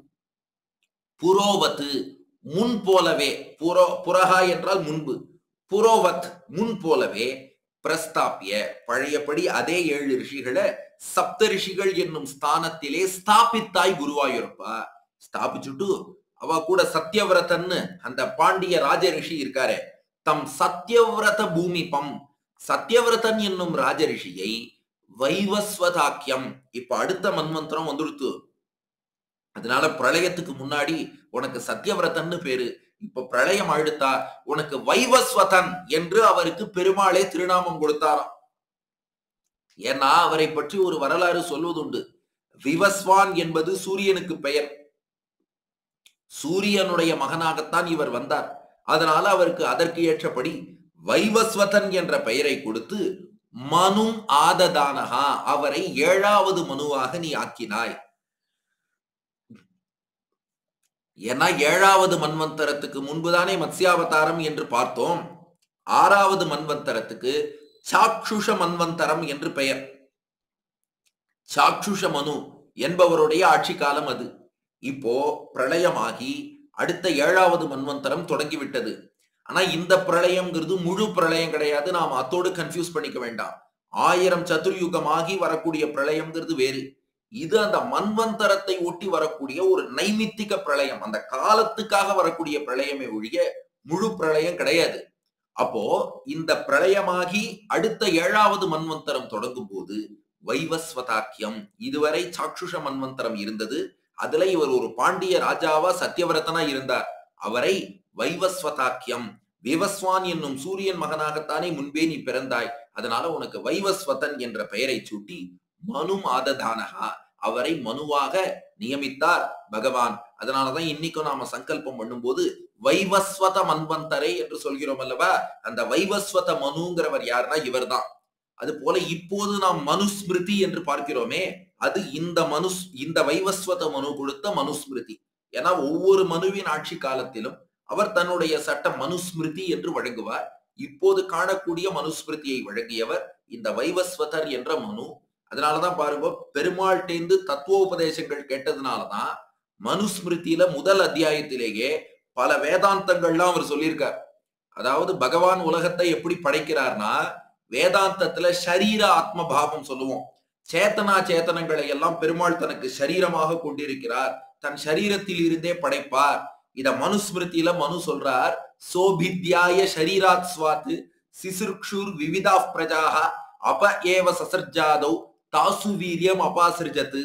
புரோவத்து முன் போலவே புரோ புரஹா என்றால் முன்பு புரோவத் முன் போலவே பிரஸ்தாபிய பழையபடி அதே ஏழு ரிஷிகளை சப்த ரிஷிகள் என்னும் ஸ்தானத்திலே ஸ்தாபித்தாய் குருவாயூரப்பா ஸ்தாபிச்சுட்டு அவ கூட சத்யவிரதன்னு அந்த பாண்டிய ராஜ ரிஷி இருக்காரே தம் சத்யவிரத பூமிபம் சத்யவிரதன் என்னும் ராஜ ரிஷியை வைவஸ்வதாக்கியம் இப்ப அடுத்த மன்வந்திரம் வந்துடுத்து அதனால பிரளயத்துக்கு முன்னாடி உனக்கு சத்யவிரதன்னு பேரு இப்ப பிரளயம் அழுத்தா உனக்கு வைவஸ்வதன் என்று அவருக்கு பெருமாளே திருநாமம் கொடுத்தாராம் ஏன்னா அவரை பற்றி ஒரு வரலாறு சொல்வதுண்டு விவஸ்வான் என்பது சூரியனுக்கு பெயர் சூரியனுடைய மகனாகத்தான் இவர் வந்தார் அதனால அவருக்கு அதற்கு ஏற்றபடி வைவஸ்வதன் என்ற பெயரை கொடுத்து மனு ஆததானகா அவரை ஏழாவது மனுவாக நீ ஆக்கினாய் ஏன்னா ஏழாவது மன்வந்தரத்துக்கு முன்புதானே மத்ஸ்யாவதாரம் என்று பார்த்தோம் ஆறாவது மன்வந்தரத்துக்கு சாக்ஷுஷ மன்வந்தரம் என்று பெயர் சாக்ஷுஷ மனு என்பவருடைய ஆட்சி காலம் அது இப்போ பிரளயமாகி அடுத்த ஏழாவது மன்வந்தரம் தொடங்கிவிட்டது ஆனா இந்த பிரளயம்ங்கிறது முழு பிரளயம் கிடையாது நாம் அத்தோடு கன்ஃபியூஸ் பண்ணிக்க வேண்டாம் ஆயிரம் சதுர்யுகமாகி வரக்கூடிய பிரளயம்ங்கிறது வேறு இது அந்த மன்வந்தரத்தை ஒட்டி வரக்கூடிய ஒரு நைமித்திக பிரளயம் அந்த காலத்துக்காக வரக்கூடிய பிரளயமே ஒழிய முழு பிரளயம் கிடையாது அப்போ இந்த பிரளயமாகி அடுத்த ஏழாவது மன்வந்தரம் தொடங்கும் போது வைவஸ்வதாக்கியம் இதுவரை சாக்ஷுஷ மன்வந்தரம் இருந்தது அதுல இவர் ஒரு பாண்டிய ராஜாவா சத்தியவிரதனா இருந்தார் அவரை வைவஸ்வதாக்கியம் விவஸ்வான் என்னும் சூரியன் மகனாகத்தானே முன்பே நீ பிறந்தாய் அதனால உனக்கு வைவஸ்வதன் என்ற பெயரை சூட்டி மனு ஆததானகா அவரை மனுவாக நியமித்தார் பகவான் அதனாலதான் இன்னைக்கும் நாம சங்கல்பம் பண்ணும்போது வைவஸ்வத மன்வந்தரை என்று சொல்கிறோம் அல்லவா அந்த வைவஸ்வத மனுங்கிறவர் யாருன்னா இவர்தான் அது போல இப்போது நாம் மனுஸ்மிருதி என்று பார்க்கிறோமே அது இந்த மனு இந்த வைவஸ்வத மனு கொடுத்த மனுஸ்மிருதி ஏன்னா ஒவ்வொரு மனுவின் ஆட்சி காலத்திலும் அவர் தன்னுடைய சட்ட மனுஸ்மிருதி என்று வழங்குவார் இப்போது காணக்கூடிய மனுஸ்மிருதியை வழங்கியவர் இந்த வைவஸ்வதர் என்ற மனு அதனாலதான் பாருங்க பெருமாள்டேந்து தத்துவோபதேசங்கள் கேட்டதுனாலதான் மனுஸ்மிருதியில முதல் அத்தியாயத்திலேயே பல வேதாந்தங்கள்லாம் அவர் சொல்லியிருக்கார் அதாவது பகவான் உலகத்தை எப்படி படைக்கிறார்னா வேதாந்தத்துல ஷரீர ஆத்ம பாவம் சொல்லுவோம் சேத்தனா சேத்தனங்களை எல்லாம் பெருமாள் தனக்கு சரீரமாக கொண்டிருக்கிறார் தன் சரீரத்தில் இருந்தே படைப்பார் இத மனுஸ்மிருதியில மனு சொல்றார் சோபித்யாய ஷரீராத் ஸ்வாத்து சிசுர்க்ஷுர் விவிதா பிரஜாக அப ஏவ சசர்ஜாதௌ தாசு வீரியம் அபாசிருஜத்து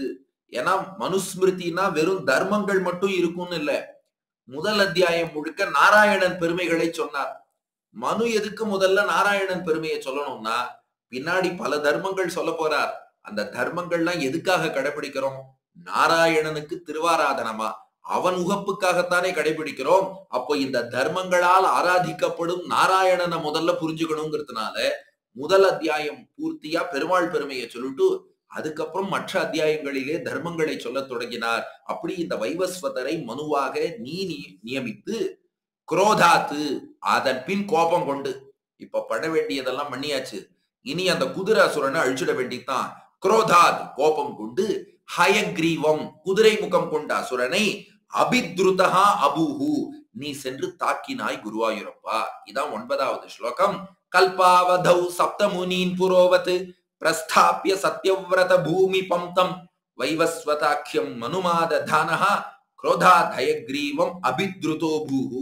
ஏன்னா மனுஸ்மிருதினா வெறும் தர்மங்கள் மட்டும் இருக்கும்னு இல்ல முதல் அத்தியாயம் முழுக்க நாராயணன் பெருமைகளை சொன்னார் மனு எதுக்கு முதல்ல நாராயணன் பெருமையை சொல்லணும்னா பின்னாடி பல தர்மங்கள் சொல்ல போறார் அந்த தர்மங்கள்லாம் எதுக்காக கடைபிடிக்கிறோம் நாராயணனுக்கு திருவாராதனமா அவன் உகப்புக்காகத்தானே கடைபிடிக்கிறோம் அப்போ இந்த தர்மங்களால் ஆராதிக்கப்படும் நாராயணனை முதல்ல புரிஞ்சுக்கணுங்கிறதுனால முதல் அத்தியாயம் பூர்த்தியா பெருமாள் பெருமையை சொல்லிட்டு அதுக்கப்புறம் மற்ற அத்தியாயங்களிலே தர்மங்களை சொல்லத் தொடங்கினார் அப்படி இந்த வைவஸ்வதரை மனுவாக நீ நி- நியமித்து குரோதாத்து அதன் பின் கோபம் கொண்டு இப்ப பண்ண வேண்டியதெல்லாம் பண்ணியாச்சு இனி அந்த குதிரை அசுரனை அழிச்சிட வேண்டித்தான் குரோதாத் கோபம் கொண்டு ஹயக்ரீவம் குதிரை முகம் கொண்ட அசுரனை அபித்ருதா அபூஹு நீ சென்று தாக்கினாய் குருவாயூரப்பா இதான் ஒன்பதாவது ஸ்லோகம் கல்பாவதௌ சப்தமுனீன் புரோவத் பிரஸ்தாபிய சத்யவிரத பூமி பந்தம் வைவஸ்வதாக்கியம் மனுமாத தானஹா குரோதாத் ஹயக்ரீவம் அபித்ருதோ பூஹு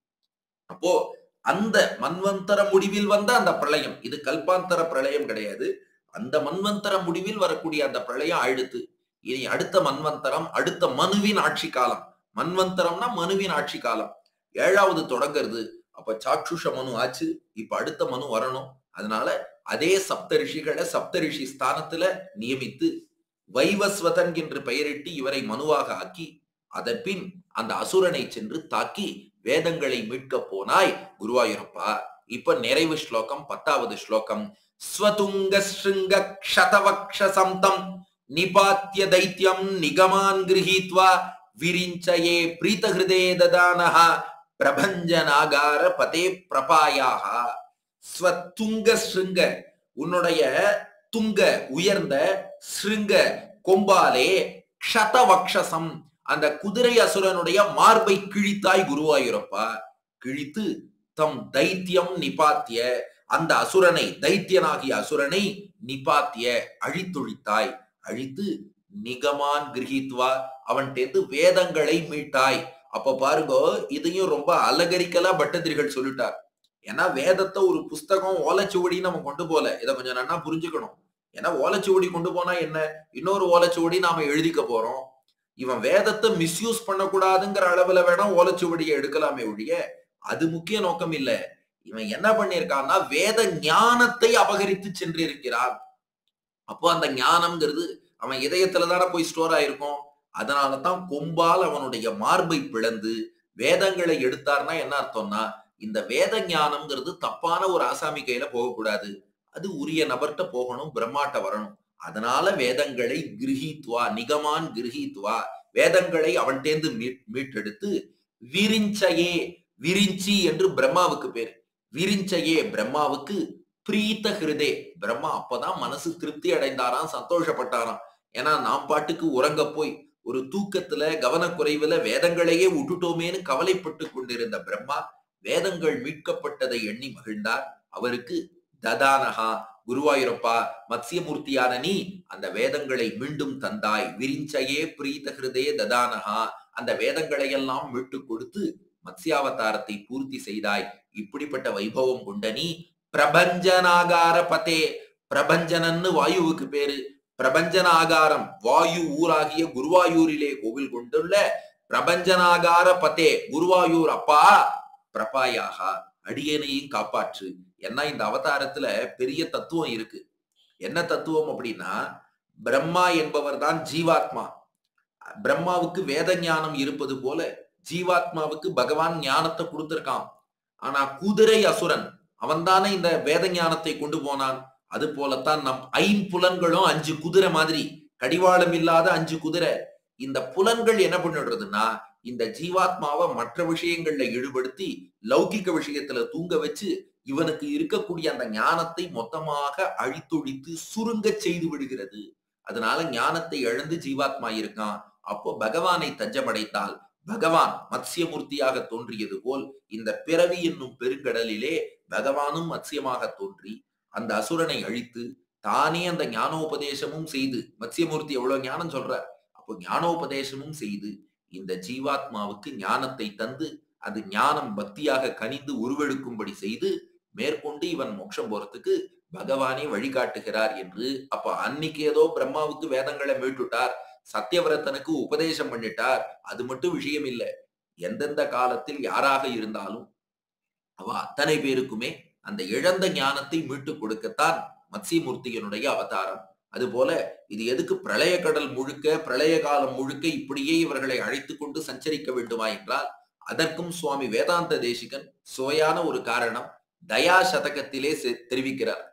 அப்போ அந்த மன்வந்தர முடிவில் வந்த அந்த பிரளயம் இது கல்பாந்தர பிரளயம் கிடையாது அந்த மன்வந்தர முடிவில் வரக்கூடிய அந்த பிரளயம் ஆயிடுத்து இனி அடுத்த மன்வந்தரம் அடுத்த மனுவின் ஆட்சி காலம் மன்வந்தரம்னா மனுவின் ஆட்சி காலம் ஏழாவது தொடங்குறது அப்ப சாட்சுஷ மனு ஆச்சு இப்ப அடுத்த மனு வரணும் அதனால அதே சப்த ரிஷிகளை சப்த ரிஷி ஸ்தானத்துல நியமித்து வைவஸ்வதன் என்று பெயரிட்டு இவரை மனுவாக ஆக்கி அதன் பின் அந்த அசுரனை சென்று தாக்கி வேதங்களை மீட்க போனாய் குருவாயூரப்பா இப்ப நிறைவு ஸ்லோகம் பத்தாவது ஸ்லோகம் ஸ்வதுங்க ஸ்ருங்க க்ஷதவக்ஷசந்தம் நிபாத்திய தைத்யம் நிகமான் கிரகீத்வா விரிஞ்சயே பிரீதஹிருதே ததானஹ பிரபஞ்சனாகார பதே பிரபாயாக ஸ்வதுங்க ஸ்ருங்க உன்னுடைய துங்க உயர்ந்த ஸ்ருங்க கொம்பாலே க்ஷதவக்ஷசம் அந்த குதிரை அசுரனுடைய மார்பை கிழித்தாய் குருவாயூரப்பா கிழித்து தம் தைத்தியம் நிபாத்திய அந்த அசுரனை தைத்தியனாகிய அசுரனை நிபாத்திய அழித்தொழித்தாய் அழித்து நிகமான் கிரகித்வா அவன்கிட்ட வேதங்களை மீட்டாய் அப்ப பாருங்க இதையும் ரொம்ப அலகரிக்கலா பட்டதிரிகள் சொல்லிட்டார் ஏன்னா வேதத்தை ஒரு புஸ்தகம் ஓலைச்சுவடின்னு நம்ம கொண்டு போல இதை கொஞ்சம் நன்னா புரிஞ்சுக்கணும் ஏன்னா ஓலைச்சுவடி கொண்டு போனா என்ன இன்னொரு ஓலைச்சுவடி நாம எழுதிக்க போறோம் இவன் வேதத்தை மிஸ்யூஸ் பண்ணக்கூடாதுங்கிற அளவுல வேணா ஓலைச்சுவடியை எடுக்கலாமே ஒழிய அது முக்கிய நோக்கம் இல்ல இவன் என்ன பண்ணியிருக்கான்னா வேத ஞானத்தை அபகரித்து சென்றிருக்கிறான் அப்போ அந்த ஞானம்ங்கிறது அவன் இதயத்துல தானே போய் ஸ்டோர் ஆயிருக்கும் அதனாலதான் கொம்பால் அவனுடைய மார்பை பிளந்து வேதங்களை எடுத்தார்னா என்ன அர்த்தம்னா இந்த வேத ஞானம்ங்கிறது தப்பான ஒரு ஆசாமி கையில போகக்கூடாது அது உரிய நபர்கிட்ட போகணும் பிரம்மாட்ட வரணும் அதனால வேதங்களை கிரகித்வா நிகமான் கிரகித்வா வேதங்களை அவன்கிட்டேந்து மீட் மீட்டெடுத்து விரிஞ்சையே விரிஞ்சி என்று பிரம்மாவுக்கு பேரு விரிஞ்சையே பிரம்மாவுக்கு பிரீத்த ஹிருதே பிரம்மா அப்பதான் மனசு திருப்தி அடைந்தாராம் சந்தோஷப்பட்டாராம் ஏன்னா நாம் பாட்டுக்கு உறங்க போய் ஒரு தூக்கத்துல கவனக்குறைவுல வேதங்களையே விட்டுட்டோமேன்னு கவலைப்பட்டு கொண்டிருந்த பிரம்மா வேதங்கள் மீட்கப்பட்டதை எண்ணி மகிழ்ந்தார் அவருக்கு ததானஹா குருவாயூரப்பா மத்ஸ்யமூர்த்தியான நீ அந்த வேதங்களை மீண்டும் தந்தாய் விரிஞ்சையே பிரீத ஹிருதே ததானஹா அந்த வேதங்களை எல்லாம் மீட்டு கொடுத்து மத்ஸ்யாவதாரத்தை பூர்த்தி செய்தாய் இப்படிப்பட்ட வைபவம் கொண்ட நீ பிரபஞ்சனாகார பதே பிரபஞ்சனன்னு வாயுவுக்கு பேரு பிரபஞ்சன ஆகாரம் வாயு ஊராகிய குருவாயூரிலே கோவில் கொண்டுள்ள பிரபஞ்சனாகார பதே குருவாயூர் அப்பா பிரபாயாக அடியனையும் காப்பாற்று ஏன்னா இந்த அவதாரத்துல பெரிய தத்துவம் இருக்கு என்ன தத்துவம் அப்படின்னா பிரம்மா என்பவர் தான் ஜீவாத்மா பிரம்மாவுக்கு வேத ஞானம் இருப்பது போல ஜீவாத்மாவுக்கு பகவான் ஞானத்தை கொடுத்திருக்கான் ஆனா குதிரை அசுரன் அவன்தானே இந்த வேத ஞானத்தை கொண்டு போனான் அது போலத்தான் நம் ஐம்புலன்களும் அஞ்சு குதிரை மாதிரி கடிவாளம் இல்லாத அஞ்சு குதிரை இந்த புலன்கள் என்ன பண்ணிடுறதுன்னா இந்த ஜீவாத்மாவை மற்ற விஷயங்கள்ல ஈடுபடுத்தி லௌகிக விஷயத்துல தூங்க வச்சு இவனுக்கு இருக்கக்கூடிய அந்த ஞானத்தை மொத்தமாக அழித்தொழித்து சுருங்க செய்து விடுகிறது அதனால ஞானத்தை இழந்து ஜீவாத்மா இருக்கான் அப்போ பகவானை தஞ்சமடைத்தால் பகவான் மத்ஸ்யமூர்த்தியாக தோன்றியது போல் இந்த பிறவி என்னும் பெருங்கடலிலே பகவானும் மத்ஸ்யமாக தோன்றி அந்த அசுரனை அழித்து தானே அந்த ஞானோபதேசமும் செய்து மத்ஸ்யமூர்த்தி எவ்வளவு ஞானம் சொல்றார் அப்போ ஞானோபதேசமும் செய்து இந்த ஜீவாத்மாவுக்கு ஞானத்தை தந்து அது ஞானம் பக்தியாக கனிந்து உருவெடுக்கும்படி செய்து மேற்கொண்டு இவன் மோட்சம் போறதுக்கு பகவானே வழிகாட்டுகிறார் என்று அப்ப அன்னைக்கு ஏதோ பிரம்மாவுக்கு வேதங்களை மீட்டுட்டார் சத்தியவிரதனுக்கு உபதேசம் பண்ணிட்டார் அது மட்டும் விஷயம் இல்ல எந்தெந்த காலத்தில் யாராக இருந்தாலும் அவ அத்தனை பேருக்குமே அந்த இழந்த ஞானத்தை மீட்டு கொடுக்கத்தான் மத்ஸ்யமூர்த்தியனுடைய அவதாரம் அதுபோல இது எதுக்கு பிரளய கடல் முழுக்க பிரளய காலம் முழுக்க இப்படியே இவர்களை அழைத்து கொண்டு சஞ்சரிக்க வேண்டுமா என்றால் அதற்கும் சுவாமி வேதாந்த தேசிகன் சுவையான ஒரு காரணம் தயா சதகத்திலே செ- தெரிவிக்கிறார்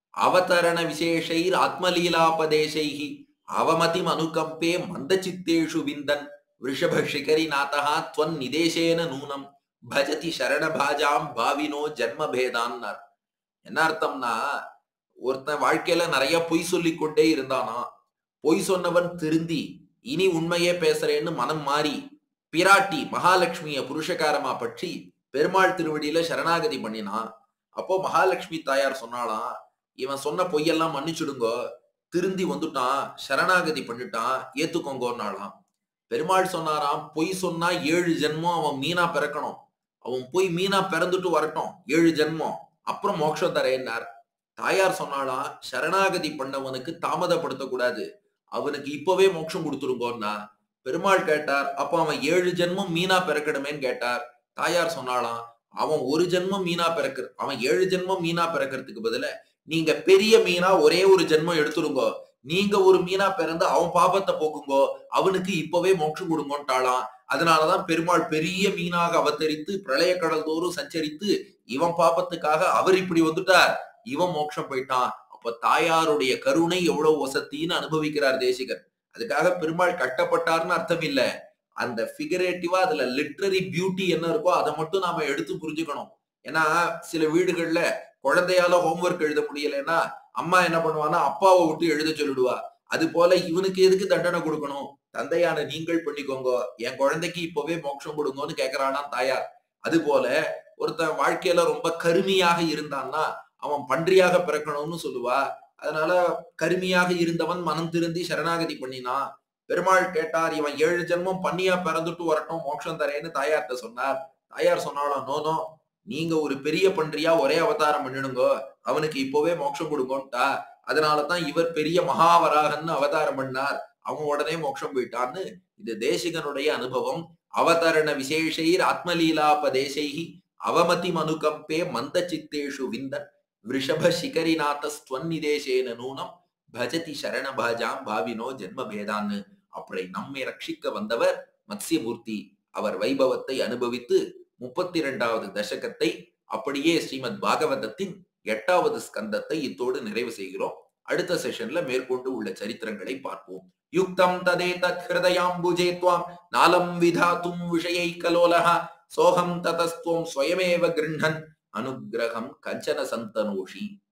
அவதரண விசேஷைர் ஆத்மலீலாபதேசைஹி அவமதிம் அனுகம்பே மந்தசித்தேஷு விந்தன் ரிஷப சிகரி நாதா துவன் நிதேசேன நூனம் பஜதி சரணபாஜாம் பாவினோ ஜன்ம பேதான்னார் என்ன அர்த்தம்னா ஒருத்தன் வாழ்க்கையில நிறைய பொய் சொல்லிக் கொண்டே இருந்தானா பொய் சொன்னவன் திருந்தி இனி உண்மையே பேசுறேன்னு மனம் மாறி பிராட்டி மகாலட்சுமிய புருஷகாரமா பற்றி பெருமாள் திருவடியில சரணாகதி பண்ணினான் அப்போ மகாலட்சுமி தாயார் சொன்னாலாம் இவன் சொன்ன பொய்யெல்லாம் மன்னிச்சுடுங்கோ திருந்தி வந்துட்டான் சரணாகதி பண்ணிட்டான் ஏத்துக்கோங்கன்னாலாம் பெருமாள் சொன்னாராம் பொய் சொன்னா ஏழு ஜென்மம் அவன் மீனா பிறக்கணும் அவன் போய் மீனா பிறந்துட்டு வரட்டும் ஏழு ஜென்மம் அப்புறம் மோட்சம் தரேன்னார் தாயார் சொன்னாலாம் சரணாகதி பண்ணவனுக்கு தாமதப்படுத்த கூடாது அவனுக்கு இப்பவே மோட்சம் கொடுத்துருங்கோன்னா பெருமாள் கேட்டார் அப்ப அவன் ஏழு ஜென்மம் மீனா பிறக்கணுமேன்னு கேட்டார் தாயார் சொன்னாலாம் அவன் ஒரு ஜென்மம் மீனா பிறக்கிற அவன் ஏழு ஜென்மம் மீனா பிறக்கிறதுக்கு பதிலா நீங்க பெரிய மீனா ஒரே ஒரு ஜென்மம் எடுத்துருங்கோ நீங்க ஒரு மீனா பிறந்து அவன் பாபத்தை போக்குங்கோ அவனுக்கு இப்பவே மோட்சம் கொடுங்கோன்ட்டாளாம் அதனாலதான் பெருமாள் பெரிய மீனாக அவதரித்து பிரளய கடல் தோறும் சஞ்சரித்து இவன் பாபத்துக்காக அவர் இப்படி வந்துட்டார் இவன் மோட்சம் போயிட்டான் அப்ப தாயாருடைய கருணை எவ்வளவு வசத்தின்னு அனுபவிக்கிறார் தேசிகர் அதுக்காக பெருமாள் கட்டப்பட்டார்னு அர்த்தம் இல்ல அந்த ஃபிகரேட்டிவா அதுல லிட்ரரி பியூட்டி என்ன இருக்கோ அதை மட்டும் நாம எடுத்து புரிஞ்சுக்கணும் ஏன்னா சில வீடுகள்ல குழந்தையால ஹோம்ஒர்க் எழுத முடியலைன்னா அம்மா என்ன பண்ணுவான்னா அப்பாவை விட்டு எழுத சொல்லிடுவா அது போல இவனுக்கு எதுக்கு தண்டனை கொடுக்கணும் தந்தையான நீங்கள் பண்ணிக்கோங்க என் குழந்தைக்கு இப்பவே மோட்சம் கொடுங்கன்னு கேக்குறானா தாயார் அது போல ஒருத்தன் வாழ்க்கையில ரொம்ப கருமையாக இருந்தான்னா அவன் பன்றியாக பிறக்கணும்னு சொல்லுவா அதனால கருமையாக இருந்தவன் மனம் திருந்தி சரணாகதி பண்ணினான் பெருமாள் கேட்டார் இவன் ஏழு ஜென்மம் பண்ணியா பிறந்துட்டு வரட்டும் மோட்சம் தரேன்னு தாயார்கிட்ட சொன்னார் தாயார் சொன்னாலும் நோ நோ நீங்க ஒரு பெரிய பன்றியா ஒரே அவதாரம் பண்ணிடுங்க அவனுக்கு இப்பவே மோட்சம் கொடுங்கோன்ட்டா அதனாலதான் இவர் பெரிய மகாவராகன்னு அவதாரம் பண்ணார் அவன் உடனே மோட்சம் போயிட்டான்னு இது தேசிகனுடைய அனுபவம் அவதரண விசேஷைர் ஆத்மலீலாபதேசைஹி அவமதி மனுகம்பே மந்த சித்தேஷு விந்தன் ரிஷப சிகரிநாதஸ்துவன்னிதேசேன நூனம் பஜதி சரணபாஜாம் பாவினோ ஜென்ம பேதான்னு அப்படி நம்மை ரட்சிக்க வந்தவர் மத்ஸ்யமூர்த்தி அவர் வைபவத்தை அனுபவித்து முப்பத்தி இரண்டாவது தசகத்தை அப்படியே ஸ்ரீமத் பாகவதத்தின் எட்டாவது ஸ்கந்தத்தை இத்தோடு நிறைவு செய்கிறோம் அடுத்த செஷன்ல மேற்கொண்டு உள்ள சரித்திரங்களை பார்ப்போம் யுக்தம் ததே தத் ஹிருதயாம்புஜே துவாம் நாலம் விதாத்தும் விஷயை கலோலஹ சோகம் ததஸ்துவம் ஸ்வயமேவ கிருண்ணன் அனுகிரகம் கஞ்சன சந்தனோஷி